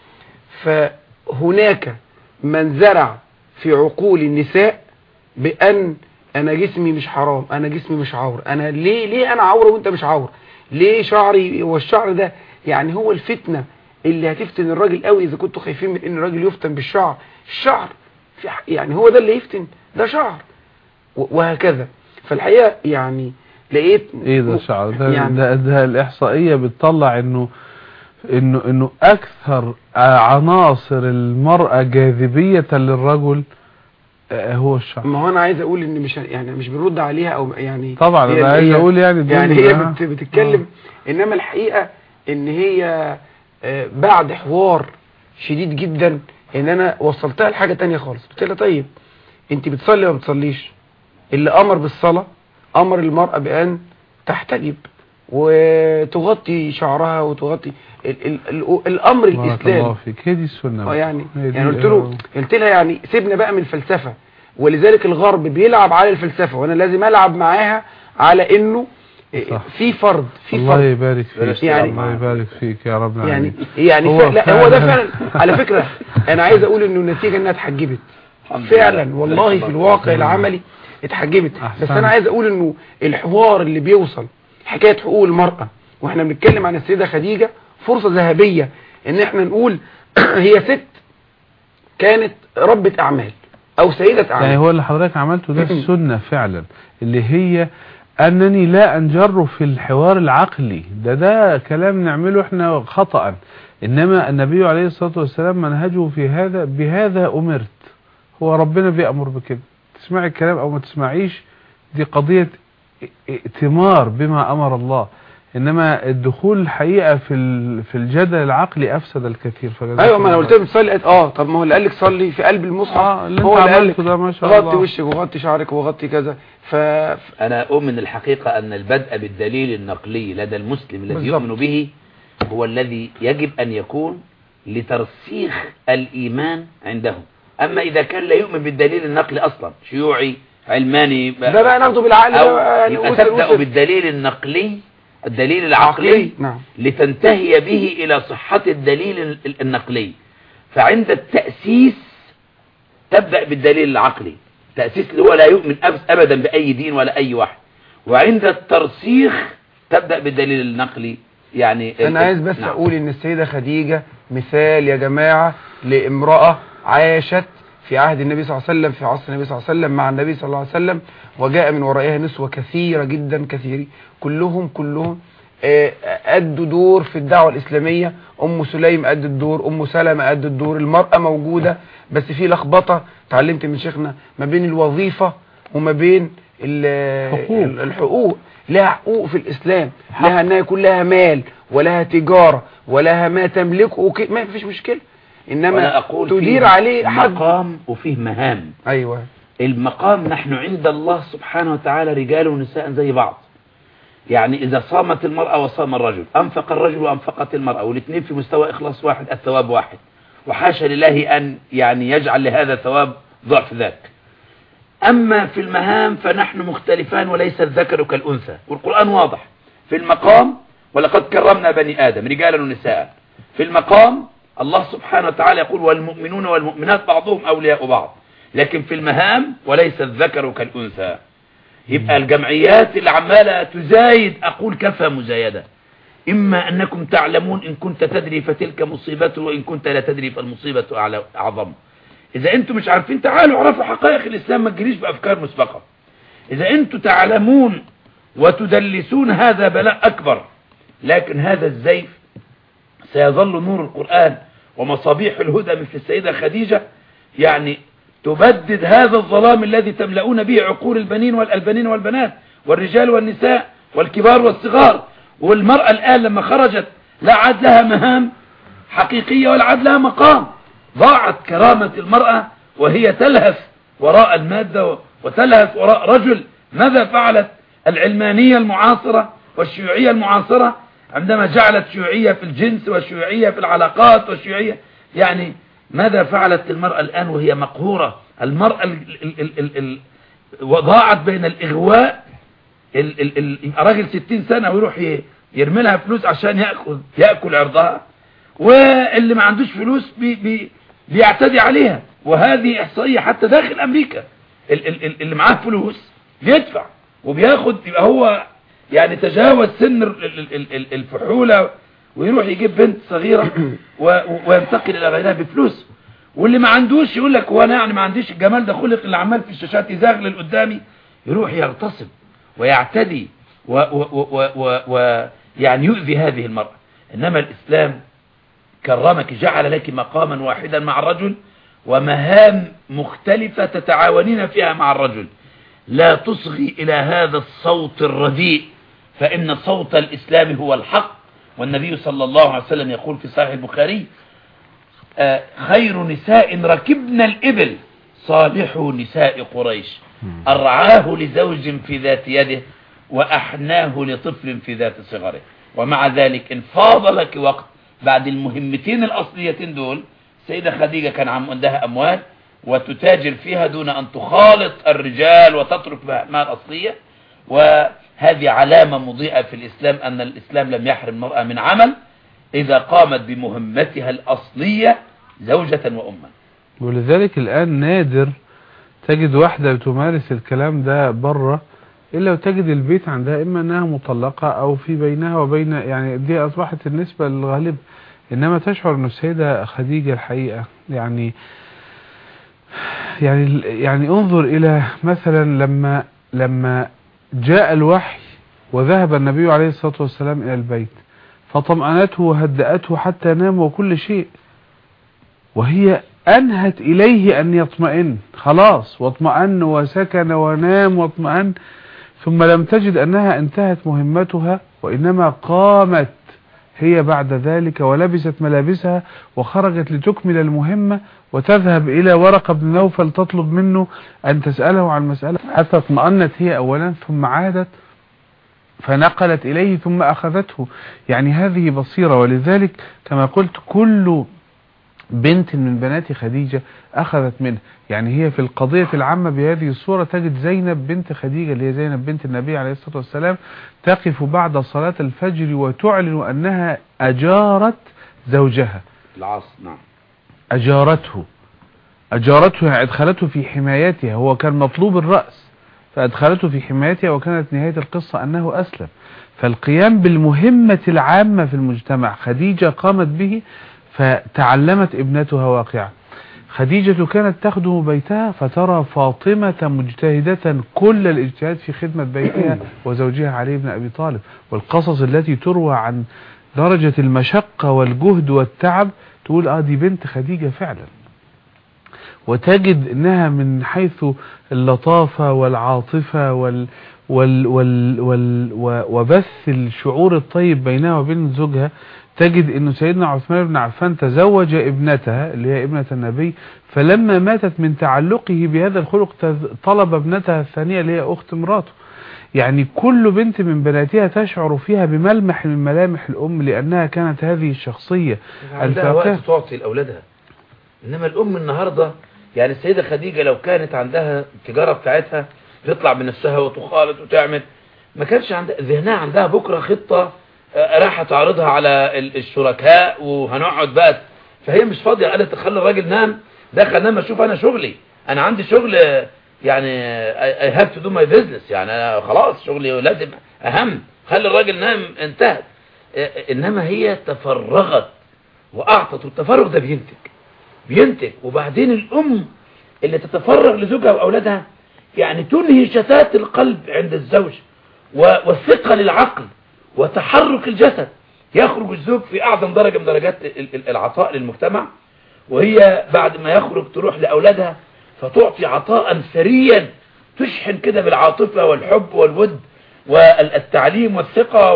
فهناك من زرع في عقول النساء بان انا جسمي مش حرام انا جسمي مش عور انا ليه ليه انا عوره وانت مش عور ليه شعري والشعر ده يعني هو الفتنة اللي هتفتن الراجل قوي اذا كنتوا خايفين من ان الراجل يفتن بالشعر الشعر في ح- يعني هو ده اللي يفتن ده شعر و- وهكذا فالحقيقة يعني لقيت ايه ده شعر ده, يعني ده, ده الاحصائية بتطلع انه انه انه اكثر عناصر المرأة جاذبية للرجل آه، هو الشعر ما هو انا عايز اقول ان مش يعني مش بنرد عليها او يعني طبعا هي- انا عايز هي- اقول يعني دول- يعني هي آه. بت بتتكلم انما الحقيقة ان هي آه، بعد حوار شديد جدا ان انا وصلتها لحاجة تانية خالص قلت لها طيب انت بتصلي ولا بتصليش اللي امر بالصلاة امر المرأة بان تحتجب وتغطي شعرها وتغطي ال ال ال الامر بارك الاسلامي الله فيك هي دي السنة اه بقى. يعني هي دي- يعني قلت له قلت لها يعني سيبنا بقى من الفلسفة ولذلك الغرب بيلعب على الفلسفة وانا لازم العب معاها على انه صح. في فرض في الله فرض يبارك فيك يعني- الله يبارك فيك يا رب يعني العالمين يعني هو هو لا هو ده فعلا- فعلا على فكرة انا عايز اقول انه النتيجة انها اتحجبت الحمد لله. فعلا والله في الواقع العملي اتحجبت بس أحسنت. انا عايز اقول انه الحوار اللي بيوصل حكاية حقوق المرأة واحنا بنتكلم عن السيدة خديجة فرصة ذهبية ان احنا نقول هي ست كانت ربة اعمال او سيدة اعمال يعني هو اللي حضرتك عملته ده السنة فعلا اللي هي أنني لا أنجر في الحوار العقلي ده ده كلام نعمله احنا خطأ إنما النبي عليه الصلاة والسلام منهجه في هذا بهذا أمرت هو ربنا بيأمر بكده تسمعي الكلام أو ما تسمعيش دي قضية ائتمار بما أمر الله إنما الدخول الحقيقة في ال- في الجدل العقلي أفسد الكثير فجزاك ايوه ما انا الله قلت له تصلي قالت اه طب ما هو اللي قال لك صلي في قلب المصحف آه، اللي هو انت اللي قال عملته لك ده ما شاء غطي الله. وشك وغطي شعرك وغطي كذا ف أنا أؤمن الحقيقة أن البدء بالدليل النقلي لدى المسلم الذي بالضبط. يؤمن به هو الذي يجب أن يكون لترسيخ الإيمان عنده أما إذا كان لا يؤمن بالدليل النقلي أصلا شيوعي علماني ده بقى ناخده بالعقل أو بقى يعني يبقى وصل- تبدأ وصل. بالدليل النقلي الدليل العقلي نعم لتنتهي به إلى صحة الدليل ال- النقلي فعند التأسيس تبدأ بالدليل العقلي تأسيس اللي هو لا يؤمن أبس- أبدا بأي دين ولا أي واحد وعند الترسيخ تبدأ بالدليل النقلي يعني انا عايز بس نعم. اقول ان السيدة خديجة مثال يا جماعة لامرأة عاشت في عهد النبي صلى الله عليه وسلم في عصر النبي صلى الله عليه وسلم مع النبي صلى الله عليه وسلم وجاء من ورائها نسوة كثيرة جدا كثيرين كلهم كلهم آه، أدوا دور في الدعوة الإسلامية أم سليم أدت دور أم سلمة أدت دور المرأة موجودة بس في لخبطة تعلمت من شيخنا ما بين الوظيفة وما بين ال- حقوق. ال- الحقوق لها حقوق في الإسلام لها أنها يكون لها مال ولها تجارة ولها ما تملكه وك- ما فيش مشكلة وأنا إنما أقول تدير فيه عليه حد مقام وفيه مهام أيوة المقام نحن عند الله سبحانه وتعالى رجال ونساء زي بعض يعني إذا صامت المرأة وصام الرجل أنفق الرجل وأنفقت المرأة والاثنين في مستوى إخلاص واحد الثواب واحد وحاشا لله أن يعني يجعل لهذا الثواب ضعف ذاك أما في المهام فنحن مختلفان وليس الذكر كالأنثى والقرآن واضح في المقام ولقد كرمنا بني آدم رجالا ونساء في المقام الله سبحانه وتعالى يقول والمؤمنون والمؤمنات بعضهم أولياء بعض لكن في المهام وليس الذكر كالأنثى يبقى الجمعيات اللي عمالة تزايد أقول كفى مزايدة إما أنكم تعلمون إن كنت تدري فتلك مصيبته وإن كنت لا تدري فالمصيبة أعلى- أعظم إذا أنتم مش عارفين تعالوا اعرفوا حقائق الإسلام ما تجريش بأفكار مسبقة إذا أنتم تعلمون وتدلسون هذا بلاء أكبر لكن هذا الزيف سيظل نور القرآن ومصابيح الهدى مثل السيدة خديجة يعني تبدد هذا الظلام الذي تملؤون به عقول البنين والألبنين والبنات والرجال والنساء والكبار والصغار والمرأة الآن لما خرجت لا عاد لها مهام حقيقية ولا عاد لها مقام ضاعت كرامة المرأة وهي تلهث وراء المادة وتلهث وراء رجل ماذا فعلت العلمانية المعاصرة والشيوعية المعاصرة عندما جعلت شيوعية في الجنس وشيوعية في العلاقات وشيوعية يعني ماذا فعلت المرأة الآن وهي مقهورة المرأة ال ال ال ال ال وضاعت بين الإغواء ال ال ال يبقى راجل 60 سنة ويروح ي- يرمي لها فلوس عشان يأكل, يأكل عرضها واللي ما عندوش فلوس بي بي بيعتدي عليها وهذه إحصائية حتى داخل أمريكا ال ال ال اللي معاه فلوس بيدفع وبياخد يبقى هو يعني تجاوز سن ال- ال- ال- ال- الفحولة ويروح يجيب بنت صغيرة و- و- وينتقل إلى غيرها بفلوس واللي ما عندوش يقول لك وانا يعني ما عنديش الجمال ده خلق اللي عمال في الشاشات يزغلل قدامي يروح يغتصب ويعتدي و و و و و يعني يؤذي هذه المرأة إنما الإسلام كرمك جعل لك مقاما واحدا مع الرجل ومهام مختلفة تتعاونين فيها مع الرجل لا تصغي إلى هذا الصوت الرديء فإن صوت الإسلام هو الحق والنبي صلى الله عليه وسلم يقول في صحيح البخاري آه، خير نساء ركبن الإبل صالح نساء قريش أرعاه لزوج في ذات يده وأحناه لطفل في ذات صغره ومع ذلك إن فاض لك وقت بعد المهمتين الأصليتين دول سيدة خديجة كان عم عندها أموال وتتاجر فيها دون أن تخالط الرجال وتترك ما الأصلية وهذه علامة مضيئة في الإسلام أن الإسلام لم يحرم المرأة من عمل إذا قامت بمهمتها الأصلية زوجة وأما ولذلك الآن نادر تجد واحدة بتمارس الكلام ده بره إلا وتجد البيت عندها إما أنها مطلقة أو في بينها وبين يعني دي أصبحت النسبة الغالبة إنما تشعر أن السيدة خديجة الحقيقة يعني يعني يعني انظر إلى مثلا لما لما جاء الوحي وذهب النبي عليه الصلاة والسلام إلى البيت فطمأنته وهدأته حتى نام وكل شيء وهي أنهت إليه أن يطمئن خلاص واطمأن وسكن ونام واطمأن ثم لم تجد أنها انتهت مهمتها وإنما قامت هي بعد ذلك ولبست ملابسها وخرجت لتكمل المهمة وتذهب إلى ورقة بن نوفل تطلب منه أن تسأله عن مسألة حتى اطمأنت هي أولا ثم عادت فنقلت إليه ثم أخذته يعني هذه بصيرة ولذلك كما قلت كل بنت من بنات خديجة أخذت منه يعني هي في القضية العامة بهذه الصورة تجد زينب بنت خديجة اللي هي زينب بنت النبي عليه الصلاة والسلام تقف بعد صلاة الفجر وتعلن أنها أجارت زوجها العاص نعم أجارته أجارته يعني أدخلته في حمايتها هو كان مطلوب الرأس فأدخلته في حمايتها وكانت نهاية القصة أنه أسلم فالقيام بالمهمة العامة في المجتمع خديجة قامت به فتعلمت ابنتها واقعا خديجة كانت تخدم بيتها فترى فاطمة مجتهدة كل الاجتهاد في خدمة بيتها وزوجها علي بن أبي طالب والقصص التي تروى عن درجة المشقة والجهد والتعب تقول اه دي بنت خديجة فعلا وتجد انها من حيث اللطافة والعاطفة وال وال وال وال و- وبث الشعور الطيب بينها وبين زوجها تجد انه سيدنا عثمان بن عفان تزوج ابنتها اللي هي ابنة النبي فلما ماتت من تعلقه بهذا الخلق تز- طلب ابنتها الثانية اللي هي اخت مراته يعني كل بنت من بناتها تشعر فيها بملمح من ملامح الام لانها كانت هذه الشخصية عندها وقت الفاقهة تعطي لأولادها إنما الأم النهاردة يعني السيدة خديجة لو كانت عندها التجارة بتاعتها تطلع بنفسها وتخالط وتعمل ما كانش عندها ذهنها عندها بكرة خطة آه، راح تعرضها على ال- الشركاء وهنقعد بقى فهي مش فاضية قالت تخلي الراجل نام دخل نام اشوف انا شغلي انا عندي شغل آه، يعني I I have to do my business يعني أنا خلاص شغلي لازم اهم خلي الراجل نام انتهت آه، انما هي تفرغت واعطت والتفرغ ده بينتج بينتج وبعدين الام اللي تتفرغ لزوجها واولادها يعني تنهي شتات القلب عند الزوج و- والثقة للعقل وتحرك الجسد يخرج الزوج في اعظم درجة من درجات ال- ال- العطاء للمجتمع وهي بعد ما يخرج تروح لأولادها فتعطي عطاء ثريا تشحن كده بالعاطفة والحب والود والتعليم والثقة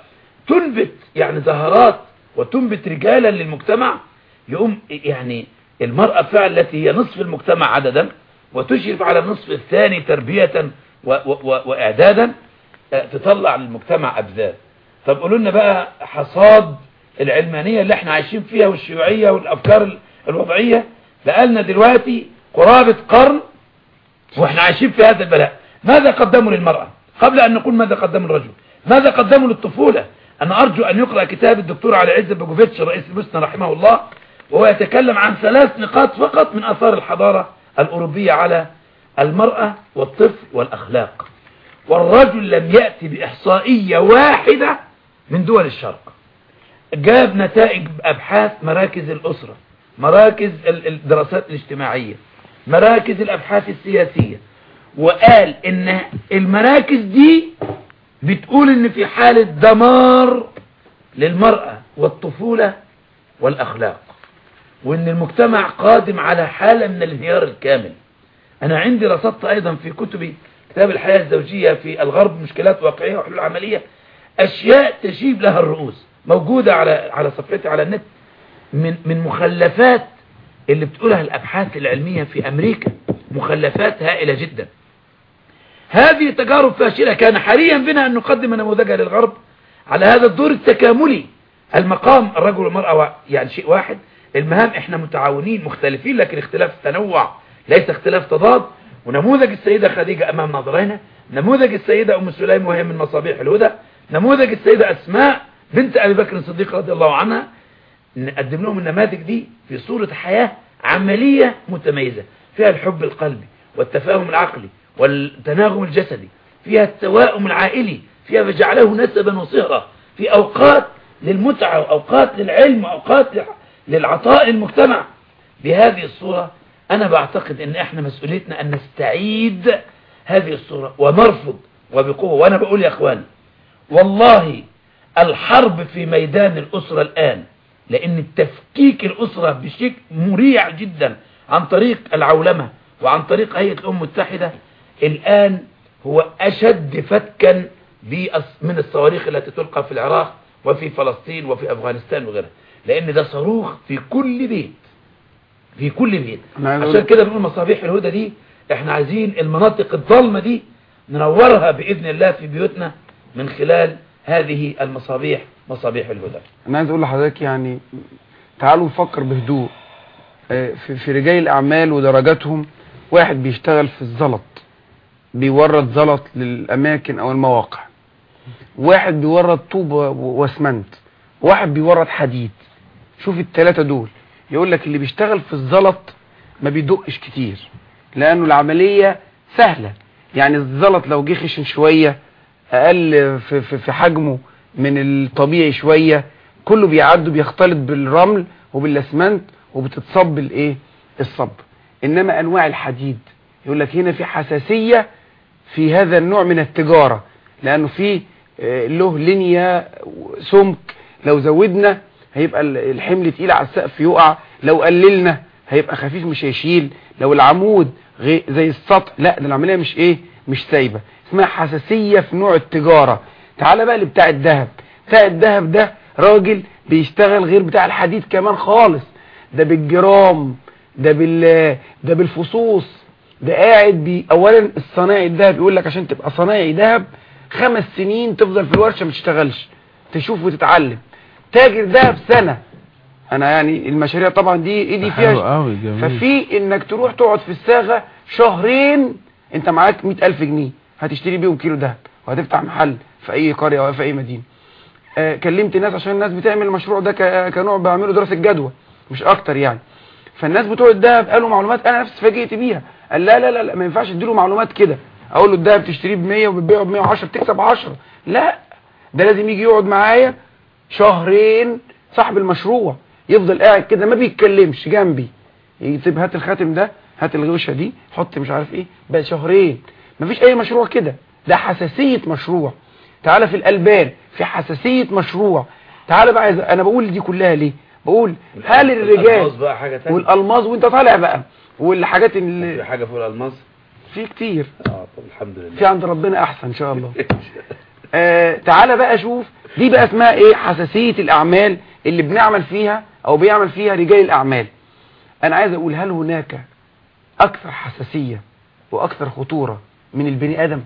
وتنبت يعني زهرات وتنبت رجالا للمجتمع يقوم يعني المرأة فعلا التي هي نصف المجتمع عددا وتشرف على النصف الثاني تربية و و و وإعدادا آه، تطلع للمجتمع أبذال طب قولوا لنا بقى حصاد العلمانية اللي احنا عايشين فيها والشيوعية والأفكار ال- الوضعية بقالنا دلوقتي قرابة قرن واحنا عايشين في هذا البلاء ماذا قدموا للمرأة قبل أن نقول ماذا قدموا للرجل ماذا قدموا للطفولة أنا أرجو أن يقرأ كتاب الدكتور علي عز بوجوفيتش رئيس البوسنة رحمه الله وهو يتكلم عن ثلاث نقاط فقط من أثار الحضارة الأوروبية على المرأة والطفل والأخلاق والرجل لم يأتي بإحصائية واحدة من دول الشرق جاب نتائج أبحاث مراكز الأسرة مراكز ال- الدراسات الاجتماعية مراكز الأبحاث السياسية وقال إن المراكز دي بتقول إن في حالة دمار للمرأة والطفولة والأخلاق وإن المجتمع قادم على حالة من الانهيار الكامل أنا عندي رصدت أيضا في كتبي كتاب الحياة الزوجية في الغرب مشكلات واقعية وحلول عملية أشياء تشيب لها الرؤوس موجودة على على صفحتي على النت من من مخلفات اللي بتقولها الأبحاث العلمية في أمريكا مخلفات هائلة جدا هذه تجارب فاشلة كان حريا بنا أن نقدم نموذجها للغرب على هذا الدور التكاملي المقام الرجل والمرأة يعني شيء واحد المهام احنا متعاونين مختلفين لكن اختلاف تنوع ليس اختلاف تضاد ونموذج السيدة خديجة أمام نظرينا نموذج السيدة أم سليم وهي من مصابيح الهدى نموذج السيدة أسماء بنت أبي بكر الصديق رضي الله عنها نقدم لهم النماذج دي في صورة حياة عملية متميزة فيها الحب القلبي والتفاهم العقلي والتناغم الجسدي فيها التواؤم العائلي فيها فجعله نسبا وصهرة في أوقات للمتعة وأوقات للعلم وأوقات للعطاء للمجتمع بهذه الصورة أنا بعتقد أن إحنا مسؤوليتنا أن نستعيد هذه الصورة ونرفض وبقوة وأنا بقول يا أخواني والله الحرب في ميدان الأسرة الآن لأن التفكيك الأسرة بشكل مريع جدا عن طريق العولمة وعن طريق هيئة الأمم المتحدة الآن هو أشد فتكا من الصواريخ التي تلقى في العراق وفي فلسطين وفي أفغانستان وغيرها لأن ده صاروخ في كل بيت في كل بيت عشان كده بنقول مصابيح الهدى دي احنا عايزين المناطق الظلمة دي ننورها بإذن الله في بيوتنا من خلال هذه المصابيح مصابيح الهدى انا عايز اقول لحضرتك يعني تعالوا نفكر بهدوء آه، في, في رجال الاعمال ودرجاتهم واحد بيشتغل في الزلط بيورد زلط للاماكن او المواقع واحد بيورد طوب و- واسمنت واحد بيورد حديد شوف الثلاثه دول يقول لك اللي بيشتغل في الزلط ما بيدقش كتير لانه العمليه سهله يعني الزلط لو جه خشن شويه اقل في, في, في حجمه من الطبيعي شوية كله بيعدوا بيختلط بالرمل وبالاسمنت وبتتصب الايه الصب انما انواع الحديد يقول لك هنا في حساسية في هذا النوع من التجارة لانه في آه، له لينيا سمك لو زودنا هيبقى ال- الحمل تقيل على السقف يقع لو قللنا هيبقى خفيف مش هيشيل لو العمود غي- زي السطح لا ده العملية مش ايه مش سايبة اسمها حساسية في نوع التجارة تعال بقى لبتاع الذهب بتاع الذهب ده راجل بيشتغل غير بتاع الحديد كمان خالص ده بالجرام ده بال ده بالفصوص ده قاعد بي اولا الصنايعي الذهب يقول لك عشان تبقى صنايعي ذهب خمس سنين تفضل في الورشه ما تشتغلش تشوف وتتعلم تاجر ذهب سنه انا يعني المشاريع طبعا دي ايدي حلو فيها قوي جميل ففي انك تروح تقعد في الصاغه شهرين انت معاك 100000 جنيه هتشتري بيهم كيلو ذهب وهتفتح محل في اي قريه او في اي مدينه آه كلمت ناس عشان الناس بتعمل المشروع ده ك- كنوع بعمله دراسه جدوى مش اكتر يعني فالناس بتوع الذهب قالوا معلومات انا نفسي اتفاجئت بيها قال لا لا لا, لا ما ينفعش اديله معلومات كده اقول له الذهب تشتريه ب 100 وبتبيعه ب 110 بتكسب 10 لا ده لازم يجي يقعد معايا شهرين صاحب المشروع يفضل قاعد كده ما بيتكلمش جنبي يكتب هات الخاتم ده هات الغوشه دي حط مش عارف ايه بقى شهرين مفيش اي مشروع كده ده حساسيه مشروع تعالى في الالبان في حساسيه مشروع تعالى بقى عايز- انا بقول دي كلها ليه بقول هل الرجال الألماس بقى حاجة تانية والالماظ وانت طالع بقى والحاجات في اللي حاجة فوق الألماس في كتير اه طب الحمد لله في عند ربنا احسن ان شاء الله آه تعالى بقى شوف دي بقى اسمها ايه حساسية الاعمال اللي بنعمل فيها او بيعمل فيها رجال الاعمال انا عايز اقول هل هناك اكثر حساسية واكثر خطورة من البني ادم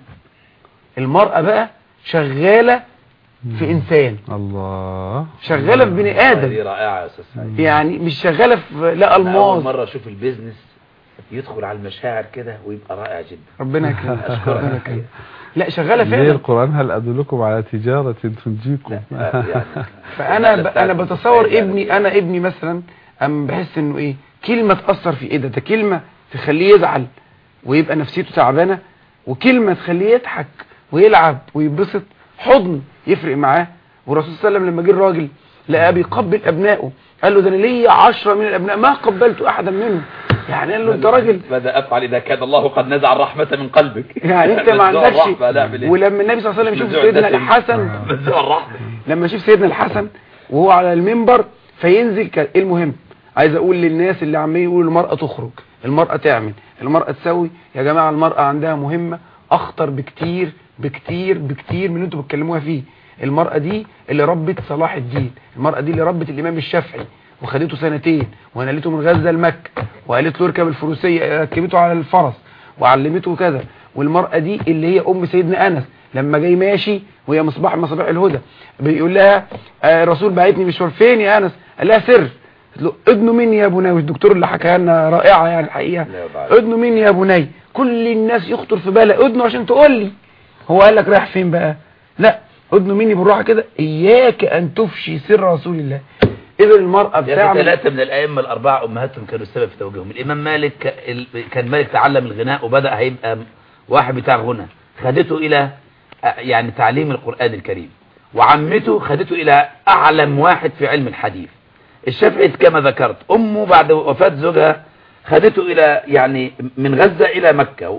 المرأة بقى شغالة في انسان الله شغالة في بني دي ادم رائعة يا أستاذ سعيد يعني مش شغالة في لا أنا أول الماظ مرة أشوف البيزنس يدخل على المشاعر كده ويبقى رائع جدا ربنا يكرمك أشكرك. ربنا يكرمك. لا شغالة ليه فعلا القرآن هل أدلكم على تجارة تنجيكم آه، يعني فانا ب... النقلة انا بتاعت بتصور السعيد ابني يعني. انا ابني مثلا ام بحس انه ايه كلمه تاثر في ايه ده ده كلمه تخليه يزعل ويبقى نفسيته تعبانه وكلمه تخليه يضحك ويلعب ويبسط حضن يفرق معاه والرسول صلى الله عليه وسلم لما جه الراجل لقاه بيقبل ابنائه قال له ده انا ليا 10 من الابناء ما قبلت احدا منهم يعني قال له انت راجل ماذا أفعل إذا كان الله قد نزع الرحمة من قلبك يعني انت ما نزع عندكش الرحمة نعمل إيه؟ ولما النبي صلى الله عليه وسلم يشوف نزع سيدنا الدسم. الحسن نزع الرحمة لما اشوف سيدنا الحسن وهو على المنبر فينزل ك... ايه المهم عايز اقول للناس اللي عمالين يقولوا المرأة تخرج المرأة تعمل المرأة تسوي يا جماعة المرأة عندها مهمة اخطر بكتير بكتير بكتير من اللي انتوا بتكلموها فيه المرأة دي اللي ربت صلاح الدين المرأة دي اللي ربت الامام الشافعي وخدته سنتين ونقلته من غزة لمكة وقالت له اركب الفروسية ركبته على الفرس وعلمته كذا والمرأة دي اللي هي ام سيدنا انس لما جاي ماشي وهي مصباح من مصابيح الهدى بيقول لها آه الرسول بعتني مشوار فين يا انس قال لها سر قالت له ادنوا مني يا بني والدكتور اللي حكاها لنا رائعه يعني الحقيقه لا بعد. ادنوا مني يا بني كل الناس يخطر في بالها ادنوا عشان تقول لي هو قال لك رايح فين بقى لا ادنوا مني بالراحه كده اياك ان تفشي سر رسول الله اذا المراه يا أخي بتعمل ثلاثة من الأئمة الأربعة أمهاتهم كانوا السبب في توجيههم الإمام مالك ك- ال- كان مالك تعلم الغناء وبدأ هيبقى م- واحد بتاع غنى خدته إلى آه، يعني تعليم القرآن الكريم وعمته خدته إلى أعلم واحد في علم الحديث الشافعي كما ذكرت أمه بعد وفاة زوجها خدته إلى يعني من غزة إلى مكة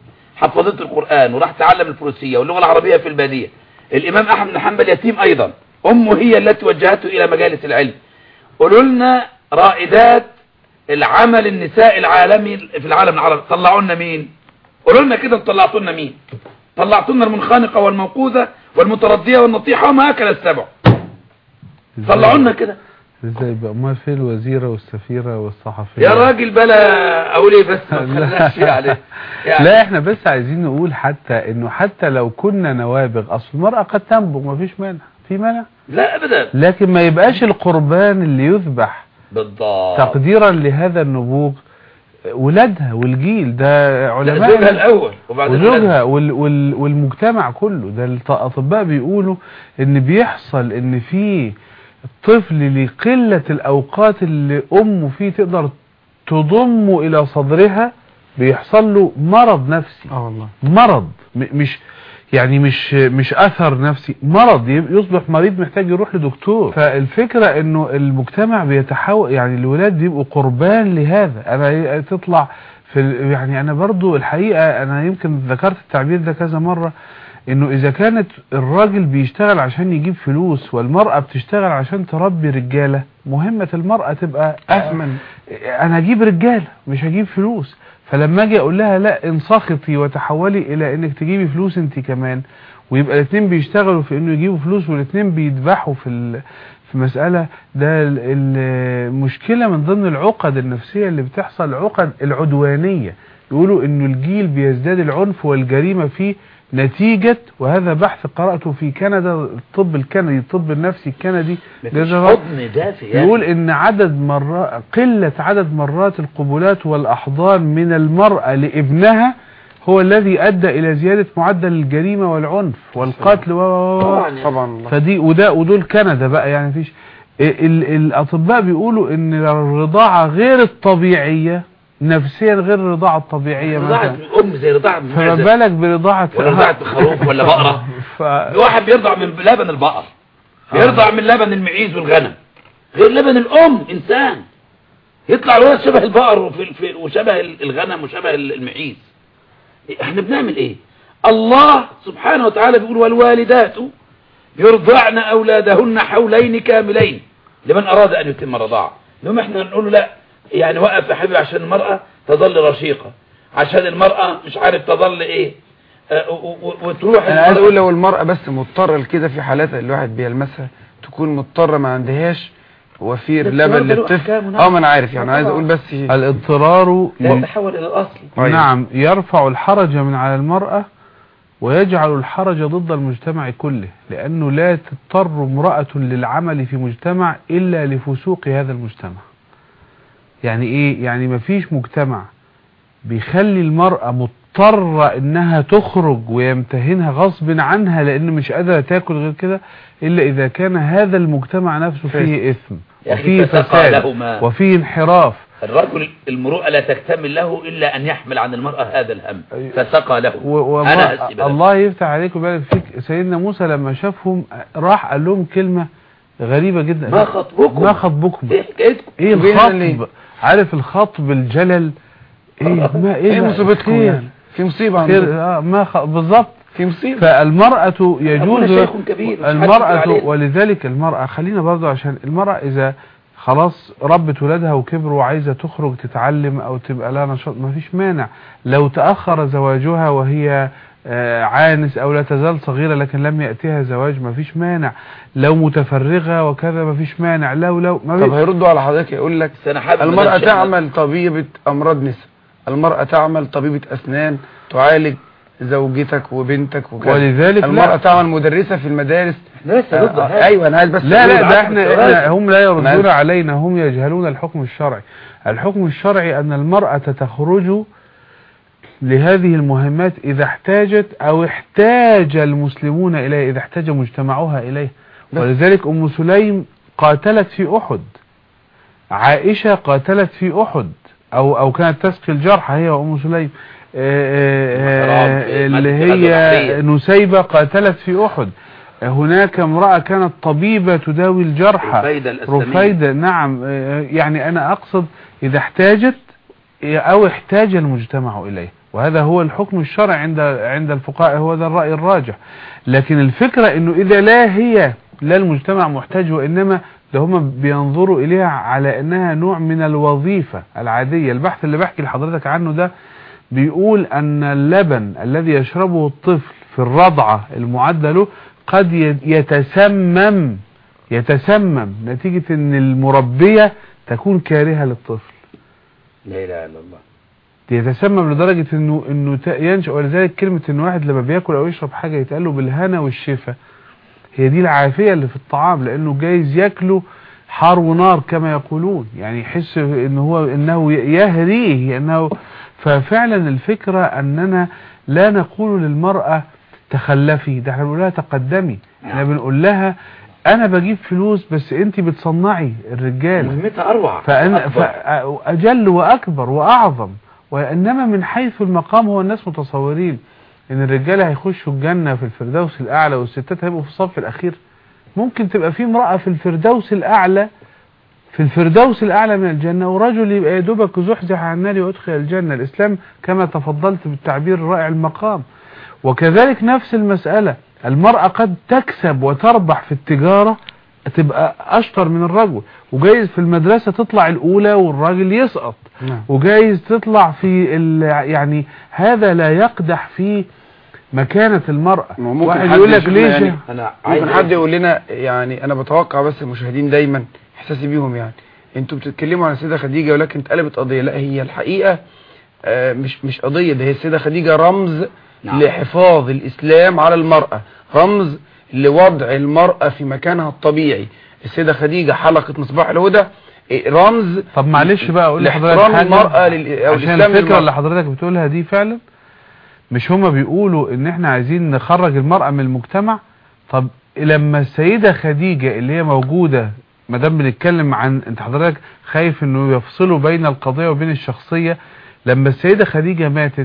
وحفظته القرآن وراح تعلم الفروسية واللغة العربية في البادية الإمام أحمد بن حنبل يتيم أيضا أمه هي التي وجهته إلى مجالس العلم قولوا لنا رائدات العمل النساء العالمي في العالم العربي طلعوا لنا مين قولوا لنا كده طلعتوا لنا مين طلعتوا لنا المنخنقة والموقوذة والمتردية والنطيحة وما أكل السبع طلعوا لنا كده ازاي بقى ما في الوزيرة والسفيرة والصحفية يا راجل بلا اقول ايه بس ما تخليناش فيه عليه يعني لا احنا بس عايزين نقول حتى انه حتى لو كنا نوابغ اصل المرأة قد تنبغ ما فيش مانع في مانع لا ابدا لكن ما يبقاش القربان اللي يذبح بالضبط تقديرا لهذا النبوغ ولادها والجيل ده لا، علماء زوجها الاول وبعدين وزوجها وال وال والمجتمع كله ده الاطباء بيقولوا ان بيحصل ان في الطفل لقلة الاوقات اللي امه فيه تقدر تضمه الى صدرها بيحصل له مرض نفسي اه والله مرض م- مش يعني مش مش اثر نفسي مرض يب- يصبح مريض محتاج يروح لدكتور فالفكرة انه المجتمع بيتحول يعني الولاد بيبقوا قربان لهذا انا تطلع في ال- يعني انا برضو الحقيقة انا يمكن ذكرت التعبير ده كذا مرة انه اذا كانت الراجل بيشتغل عشان يجيب فلوس والمرأة بتشتغل عشان تربي رجالة مهمة المرأة تبقى اثمن انا هجيب رجاله مش هجيب فلوس فلما اجي اقول لها لا انسخطي وتحولي الى انك تجيبي فلوس انت كمان ويبقى الاثنين بيشتغلوا في انه يجيبوا فلوس والاثنين بيدبحوا في ال- في مسألة ده ال- المشكلة من ضمن العقد النفسية اللي بتحصل العقد العدوانية يقولوا انه الجيل بيزداد العنف والجريمة فيه نتيجة وهذا بحث قرأته في كندا الطب الكندي الطب النفسي الكندي مفيش جزاه الله حضن دافي يعني. يقول ان عدد مرات قلة عدد مرات القبلات والاحضان من المرأة لابنها هو الذي ادى الى زيادة معدل الجريمة والعنف والقتل و و- و- طبعا يعني. طبعا الله. فدي وده ودول كندا بقى يعني فيش ال- الاطباء بيقولوا ان الرضاعة غير الطبيعية نفسيا غير الرضاعة الطبيعية رضاعة مثلا ام زي رضاعة فما معزة بالك برضاعة ولا رضاعة خروف ولا بقرة ف... واحد بيرضع من لبن البقر بيرضع من لبن المعيز والغنم غير لبن الام انسان يطلع الولد شبه البقر وفي في وشبه الغنم وشبه المعيز احنا بنعمل ايه الله سبحانه وتعالى بيقول والوالدات يرضعن اولادهن حولين كاملين لمن اراد ان يتم الرضاعه انما احنا نقول له لا يعني وقف يا حبيبي عشان المراه تظل رشيقه عشان المراه مش عارف تظل ايه آه، و- و- وتروح انا عايز المرأة- اقول لو المرأة بس مضطرة لكده في حالات الواحد بيلمسها تكون مضطرة ما عندهاش وفير بس لبن برضه له للطفل أحكام اه ما انا عارف يعني آه عايز طبعا. اقول بس الاضطرار لا يتحول الى الاصل أيوة. نعم يرفع الحرج من على المرأة ويجعل الحرج ضد المجتمع كله لأنه لا تضطر امرأة للعمل في مجتمع إلا لفسوق هذا المجتمع يعني إيه؟ يعني مفيش مجتمع بيخلي المرأة مضطرة إنها تخرج ويمتهنها غصب عنها لأن مش قادرة تاكل غير كده إلا إذا كان هذا المجتمع نفسه فيه إثم يا أخي وفيه فسقى فساد لهما. وفيه انحراف الرجل المروءة لا تكتمل له إلا أن يحمل عن المرأة هذا الهم فسقى له و- وما- أنا هسيب ده. الله يفتح عليك ويبارك فيك سيدنا موسى لما شافهم راح قال لهم كلمة غريبة جدا ما خطبكم ما خطبكم إيه حكايتكم ايه بينا ليه؟ الخطب عارف الخطب الجلل ايه ما ايه ايه ده؟ مصيبتكم خير. يعني في مصيبة خير عندكم اه ما خ... بالظبط في مصيبة فالمرأة أبونا يجوز شيخ كبير مش حد يقول المرأة عليه. ولذلك المرأة خلينا برضو عشان المرأة إذا خلاص ربت ولادها وكبروا وعايزة تخرج تتعلم أو تبقى لها نشاط ما فيش مانع لو تأخر زواجها وهي آه، عانس أو لا تزال صغيرة لكن لم يأتيها زواج ما فيش مانع لو متفرغة وكذا ما فيش مانع لو لو ما طب في هيردوا على حضرتك يقول لك بس أنا حابب المرأة ما دامش إحنا- تعمل طبيبة أمراض نساء المرأة تعمل طبيبة أسنان تعالج زوجتك وبنتك وكذا ولذلك المرأة لا تعمل مدرسة في المدارس إحنا لسه ضد آه، هذا. ايوه انا عايز بس لا أقول لا ده عشان احنا, السؤال. احنا هم لا يردون أنا- علينا هم يجهلون الحكم الشرعي الحكم الشرعي ان المرأة تخرج لهذه المهمات اذا احتاجت او احتاج المسلمون اليه اذا احتاج مجتمعها اليه بس. ولذلك ام سليم قاتلت في احد عائشة قاتلت في احد او او كانت تسقي الجرحى هي وام سليم آه، آه، حرام آه، في اللي مسجد هي البحرية. نسيبة قاتلت في احد هناك امرأة كانت طبيبة تداوي الجرحى رفيدة الأسلمية. رفيدة نعم آه، يعني أنا أقصد إذا احتاجت أو احتاج المجتمع إليه وهذا هو الحكم الشرعي عند عند الفقهاء هو ذا الرأي الراجح لكن الفكرة إنه إذا لا هي لا المجتمع محتاج وإنما ده هم بينظروا إليها على إنها نوع من الوظيفة العادية البحث اللي بحكي لحضرتك عنه ده بيقول أن اللبن الذي يشربه الطفل في الرضعة المعدة له قد ي- يتسمم يتسمم نتيجة ان المربية تكون كارهة للطفل لا إله إلا الله يتسمم لدرجة انه انه ت- ينشأ ولذلك كلمة ان واحد لما بياكل او يشرب حاجة يتقال له بالهنا والشفا هي دي العافية اللي في الطعام لانه جايز ياكله حار ونار كما يقولون يعني يحس ان هو انه ي- يهريه انه ففعلا الفكرة اننا لا نقول للمرأة تخلفي ده احنا بنقول لها تقدمي احنا بنقول لها انا بجيب فلوس بس انت بتصنعي الرجال مهمتها أروع فأنا أكبر. فأجل وأكبر وأعظم وإنما من حيث المقام هو الناس متصورين ان الرجاله هيخشوا الجنه في الفردوس الاعلى والستات هيبقوا في الصف الاخير ممكن تبقى في امراه في الفردوس الاعلى في الفردوس الاعلى من الجنه ورجل يبقى يا دوبك زحزح عن النار ويدخل الجنه الاسلام كما تفضلت بالتعبير الرائع المقام وكذلك نفس المساله المراه قد تكسب وتربح في التجاره تبقى اشطر من الرجل وجايز في المدرسه تطلع الاولى والراجل يسقط نعم. وجايز تطلع في ال- يعني هذا لا يقدح في مكانة المرأة ما هو ممكن واحد حد يقول لك يشوفنا ليه يعني شيء؟ انا عايز ممكن حد يقول لنا يعني انا بتوقع بس المشاهدين دايما احساسي بيهم يعني انتوا بتتكلموا عن السيده خديجه ولكن اتقلبت قضيه لا هي الحقيقه آه، مش مش قضيه ده هي السيده خديجه رمز نعم. لحفاظ الاسلام على المراه رمز لوضع المراه في مكانها الطبيعي السيده خديجه حلقه مصباح الهدى إيه، رمز طب معلش بقى اقول لحضرتك لاحترام حاجة المرأة لل- أو عشان الإسلام الفكرة للمرأة. اللي حضرتك بتقولها دي فعلا مش هما بيقولوا ان احنا عايزين نخرج المرأة من المجتمع طب لما السيدة خديجة اللي هي موجودة ما دام بنتكلم عن انت حضرتك خايف انه يفصلوا بين القضية وبين الشخصية لما السيدة خديجة ماتت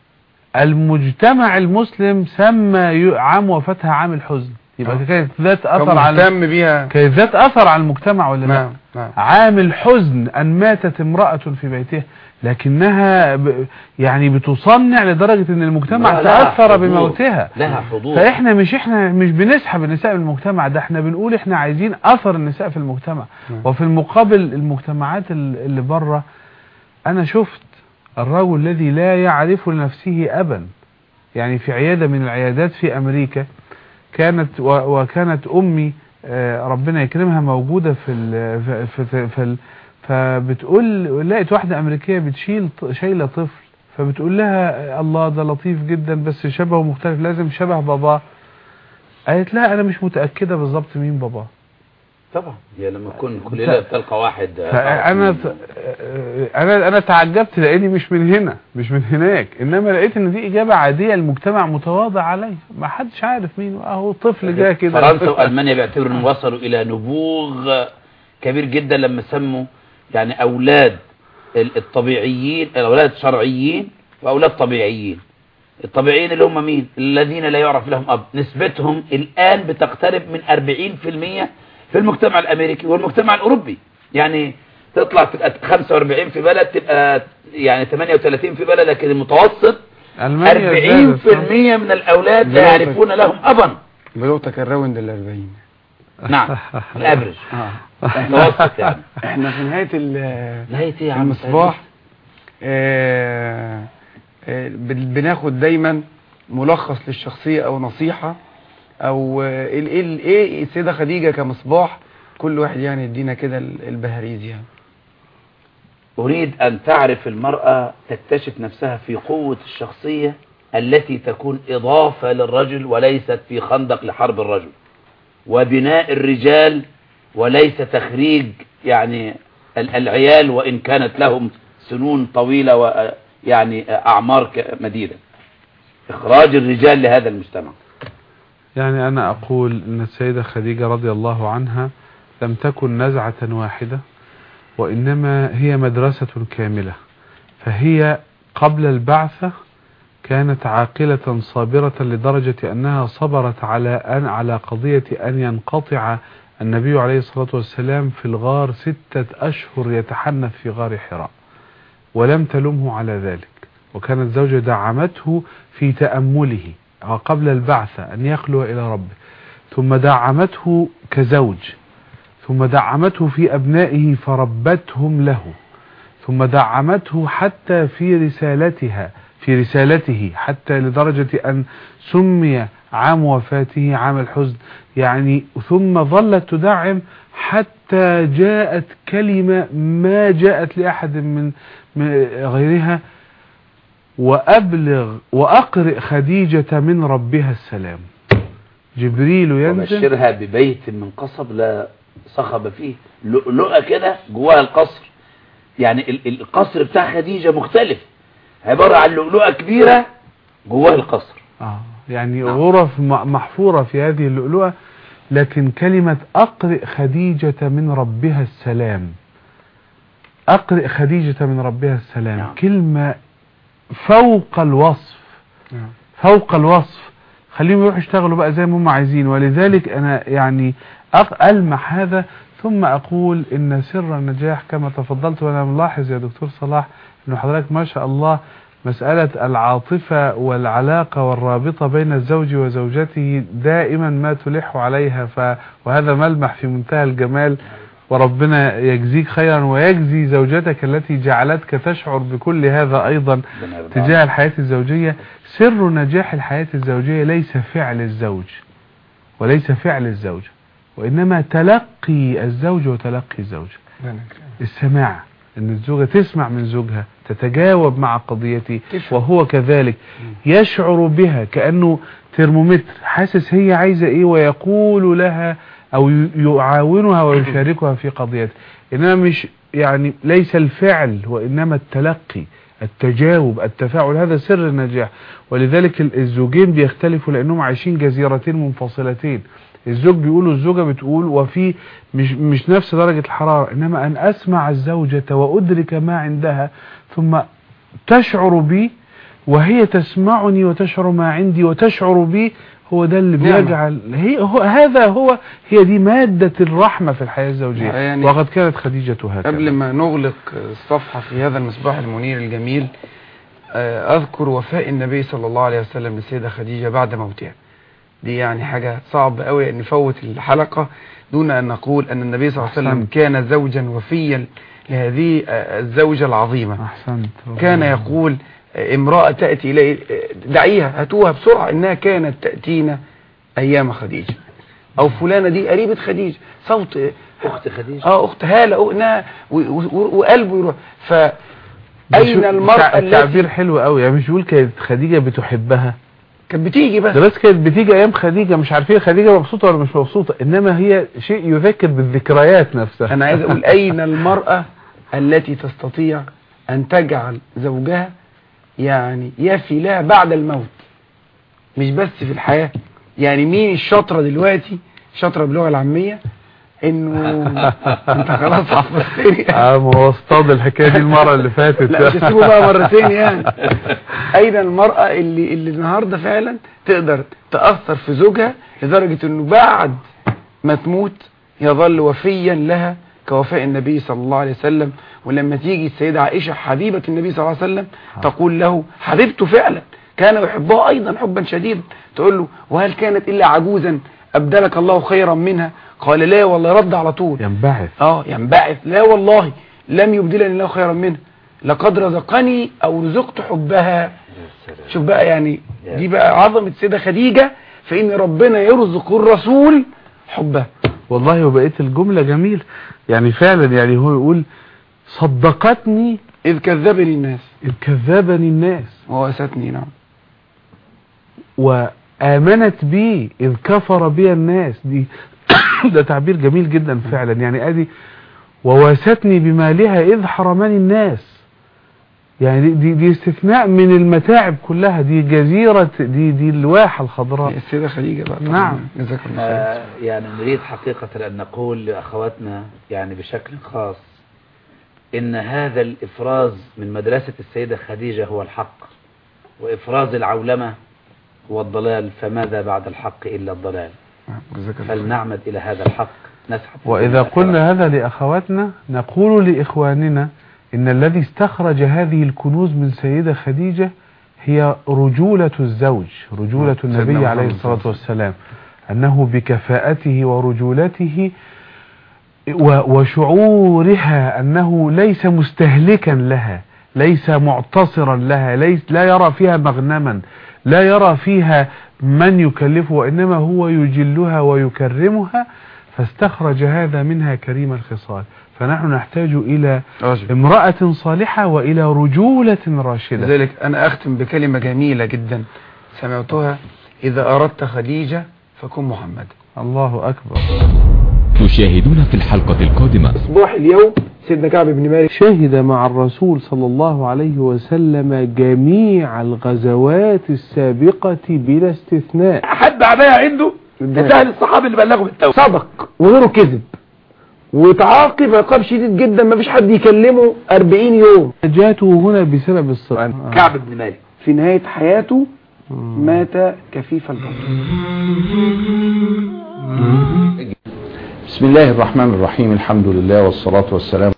المجتمع المسلم سمى ي- عام وفاتها عام الحزن يبقى آه. كانت ذات كان اثر على مهتم بيها كانت ذات اثر على المجتمع ولا لا نعم نعم عام الحزن أن ماتت امرأة في بيتها لكنها ب... يعني بتصنع لدرجة أن المجتمع لا، لها تأثر حضور. بموتها لها حضور فإحنا مش إحنا مش بنسحب النساء من المجتمع ده إحنا بنقول إحنا عايزين أثر النساء في المجتمع نعم. وفي المقابل المجتمعات ال- اللي بره أنا شفت الرجل الذي لا يعرف لنفسه أبا يعني في عيادة من العيادات في أمريكا كانت و- وكانت أمي آه، ربنا يكرمها موجودة في ال في في, في ال فبتقول لقيت واحدة أمريكية بتشيل ط- شايلة طفل فبتقول لها الله ده لطيف جدا بس شبهه مختلف لازم شبه باباه قالت لها أنا مش متأكدة بالظبط مين باباه طبعا هي لما تكون كل ليله بتلقى واحد آه، فانا تعرف مين. انا انا تعجبت لاني مش من هنا مش من هناك انما لقيت ان دي اجابه عاديه المجتمع متواضع عليه ما حدش عارف مين اهو طفل جه كده فرنسا والمانيا بيعتبروا انهم وصلوا الى نبوغ كبير جدا لما سموا يعني اولاد ال- الطبيعيين الاولاد الشرعيين واولاد طبيعيين الطبيعيين اللي هم مين الذين لا يعرف لهم اب نسبتهم الان بتقترب من 40% في المجتمع الامريكي والمجتمع الاوروبي يعني تطلع تبقى 45 في بلد تبقى يعني 38 في بلد لكن المتوسط 40% المانيا زادت. من الاولاد لا بلغتك. يعرفون لهم ابا بلغتك الراوند ال 40 نعم الافرج اه متوسط يعني احنا في نهاية ال نهاية ايه يا عم المصباح آه، آه، بن- بناخد دايما ملخص للشخصية او نصيحة او آه، ال- ال- ايه السيدة خديجة كمصباح كل واحد يعني يدينا كده ال- البهاريز يعني أريد أن تعرف المرأة تكتشف نفسها في قوة الشخصية التي تكون إضافة للرجل وليست في خندق لحرب الرجل وبناء الرجال وليس تخريج يعني ال- العيال وإن كانت لهم سنون طويلة ويعني أعمار ك- مديدة إخراج الرجال لهذا المجتمع يعني أنا أقول أن السيدة خديجة رضي الله عنها لم تكن نزعة واحدة وإنما هي مدرسة كاملة فهي قبل البعثة كانت عاقلة صابرة لدرجة أنها صبرت على أن على قضية أن ينقطع النبي عليه الصلاة والسلام في الغار ستة أشهر يتحنث في غار حراء ولم تلمه على ذلك وكانت زوجة دعمته في تأمله قبل البعثة أن يخلو إلى ربه ثم دعمته كزوج ثم دعمته في أبنائه فربتهم له ثم دعمته حتى في رسالتها في رسالته حتى لدرجة أن سمي عام وفاته عام الحزن يعني ثم ظلت تدعم حتى جاءت كلمة ما جاءت لأحد من من غيرها وأبلغ وأقرئ خديجة من ربها السلام جبريل ينزل وبشرها ببيت من قصب لا صخب فيه لؤلؤة كده جواها القصر يعني ال- ال- القصر بتاع خديجة مختلف عبارة عن لؤلؤة كبيرة جواها القصر آه يعني نعم. غرف م- محفورة في هذه اللؤلؤة لكن كلمة أقرئ خديجة من ربها السلام أقرئ خديجة من ربها السلام نعم. كلمة فوق الوصف نعم. فوق الوصف خليهم يروحوا يشتغلوا بقى زي ما هم عايزين ولذلك انا يعني أق- ألمح هذا ثم أقول إن سر النجاح كما تفضلت وأنا ملاحظ يا دكتور صلاح إنه حضرتك ما شاء الله مسألة العاطفة والعلاقة والرابطة بين الزوج وزوجته دائما ما تلح عليها ف... وهذا ملمح في منتهى الجمال وربنا يجزيك خيرا ويجزي زوجتك التي جعلتك تشعر بكل هذا أيضا ربنا يرضى تجاه الحياة الزوجية سر نجاح الحياة الزوجية ليس فعل الزوج وليس فعل الزوج وإنما تلقي الزوج وتلقي الزوجة السماع ان الزوجة تسمع من زوجها تتجاوب مع قضيته تفهم. وهو كذلك يشعر بها كأنه ترمومتر حاسس هي عايزة ايه ويقول لها او ي- يعاونها ويشاركها في قضيته انما مش يعني ليس الفعل وانما التلقي التجاوب التفاعل هذا سر النجاح ولذلك ال- الزوجين بيختلفوا لانهم عايشين جزيرتين منفصلتين الزوج بيقول والزوجة بتقول وفي مش, مش نفس درجة الحرارة إنما أن أسمع الزوجة وأدرك ما عندها ثم تشعر بي وهي تسمعني وتشعر ما عندي وتشعر بي هو ده اللي نعمة. بيجعل هي هو هذا هو هي دي مادة الرحمة في الحياة الزوجية يعني وقد كانت خديجة هكذا قبل ما نغلق الصفحة في هذا المصباح المنير الجميل آه، أذكر وفاء النبي صلى الله عليه وسلم للسيدة خديجة بعد موتها دي يعني حاجة صعب قوي أن نفوت الحلقة دون أن نقول أن النبي صلى الله عليه وسلم أحسنت. كان زوجا وفيا لهذه آه، الزوجة العظيمة أحسنت كان يقول آه، امرأة تأتي إلي آه، دعيها هاتوها بسرعة إنها كانت تأتينا أيام خديجة أو فلانة دي قريبة خديجة صوت آه، أخت خديجة اه اخت هاله أو انها و- و- وقلبه يروح ف اين بشو- المرأة التع- التي التعبير حلو قوي يعني مش بيقول كانت خديجة بتحبها كانت بتيجي بس ده بس كانت بتيجي ايام خديجة مش عارفين خديجة مبسوطة ولا مش مبسوطة انما هي شيء يذكر بالذكريات نفسها انا عايز اقول اين المرأة التي تستطيع ان تجعل زوجها يعني يفي لها بعد الموت مش بس في الحياة يعني مين الشاطرة دلوقتي شاطرة باللغة العامية انه انت خلاص حفظتني اه ما هو اصطاد الحكاية دي المرة اللي فاتت لا مش هسيبه بقى مرتين يعني اين المرأة اللي اللي النهاردة فعلا تقدر تأثر في زوجها لدرجة انه بعد ما تموت يظل وفيا لها كوفاء النبي صلى الله عليه وسلم ولما تيجي السيدة عائشة حبيبة النبي صلى الله عليه وسلم تقول له حبيبته فعلا كان يحبها ايضا حبا شديدا تقول له وهل كانت الا عجوزا ابدلك الله خيرا منها قال لا والله رد على طول ينبعث اه ينبعث لا والله لم يبدلني الله خيرا منها لقد رزقني او رزقت حبها شوف بقى يعني دي بقى عظمة السيدة خديجة فإن ربنا يرزق الرسول حبها والله وبقيت الجملة جميل يعني فعلا يعني هو يقول صدقتني إذ كذبني الناس إذ كذبني الناس ووستني نعم وآمنت بي إذ كفر بي الناس دي ده تعبير جميل جدا فعلا يعني ادي وواستني بمالها إذ حرمني الناس يعني دي, دي, دي استثناء من المتاعب كلها دي جزيرة دي دي الواحة الخضراء السيدة خديجة بقى طبعاً. نعم. جزاك الله خير آه، يعني نريد حقيقة أن نقول لأخواتنا يعني بشكل خاص إن هذا الإفراز من مدرسة السيدة خديجة هو الحق وإفراز العولمة هو الضلال فماذا بعد الحق إلا الضلال نعم، جزاك الله خير. فلنعمد إلى هذا الحق نسحب وإذا قلنا هذا لأخواتنا نقول لإخواننا إن الذي استخرج هذه الكنوز من سيدة خديجة هي رجولة الزوج رجولة سيدنا النبي محمد عليه صلى الله الصلاة عليه والسلام أنه بكفاءته ورجولته و- وشعورها أنه ليس مستهلكا لها ليس معتصرا لها ليس لا يرى فيها مغنما لا يرى فيها من يكلفه وإنما هو يجلها ويكرمها فاستخرج هذا منها كريم الخصال فنحن نحتاج إلى رجل. امرأة صالحة وإلى رجولة راشدة لذلك أنا أختم بكلمة جميلة جدا سمعتها إذا أردت خديجة فكن محمد الله أكبر تشاهدون في الحلقة القادمة صباح اليوم سيدنا كعب بن مالك شهد مع الرسول صلى الله عليه وسلم جميع الغزوات السابقة بلا استثناء حد عباية عنده سهل الصحابي اللي بلغه بالتوبة صدق وغيره كذب وتعاقب عقاب شديد جدا ما فيش حد يكلمه 40 يوم نجاته هنا بسبب الصدق كعب بن مالك في نهاية حياته مات كفيف البطن بسم الله الرحمن الرحيم الحمد لله والصلاة والسلام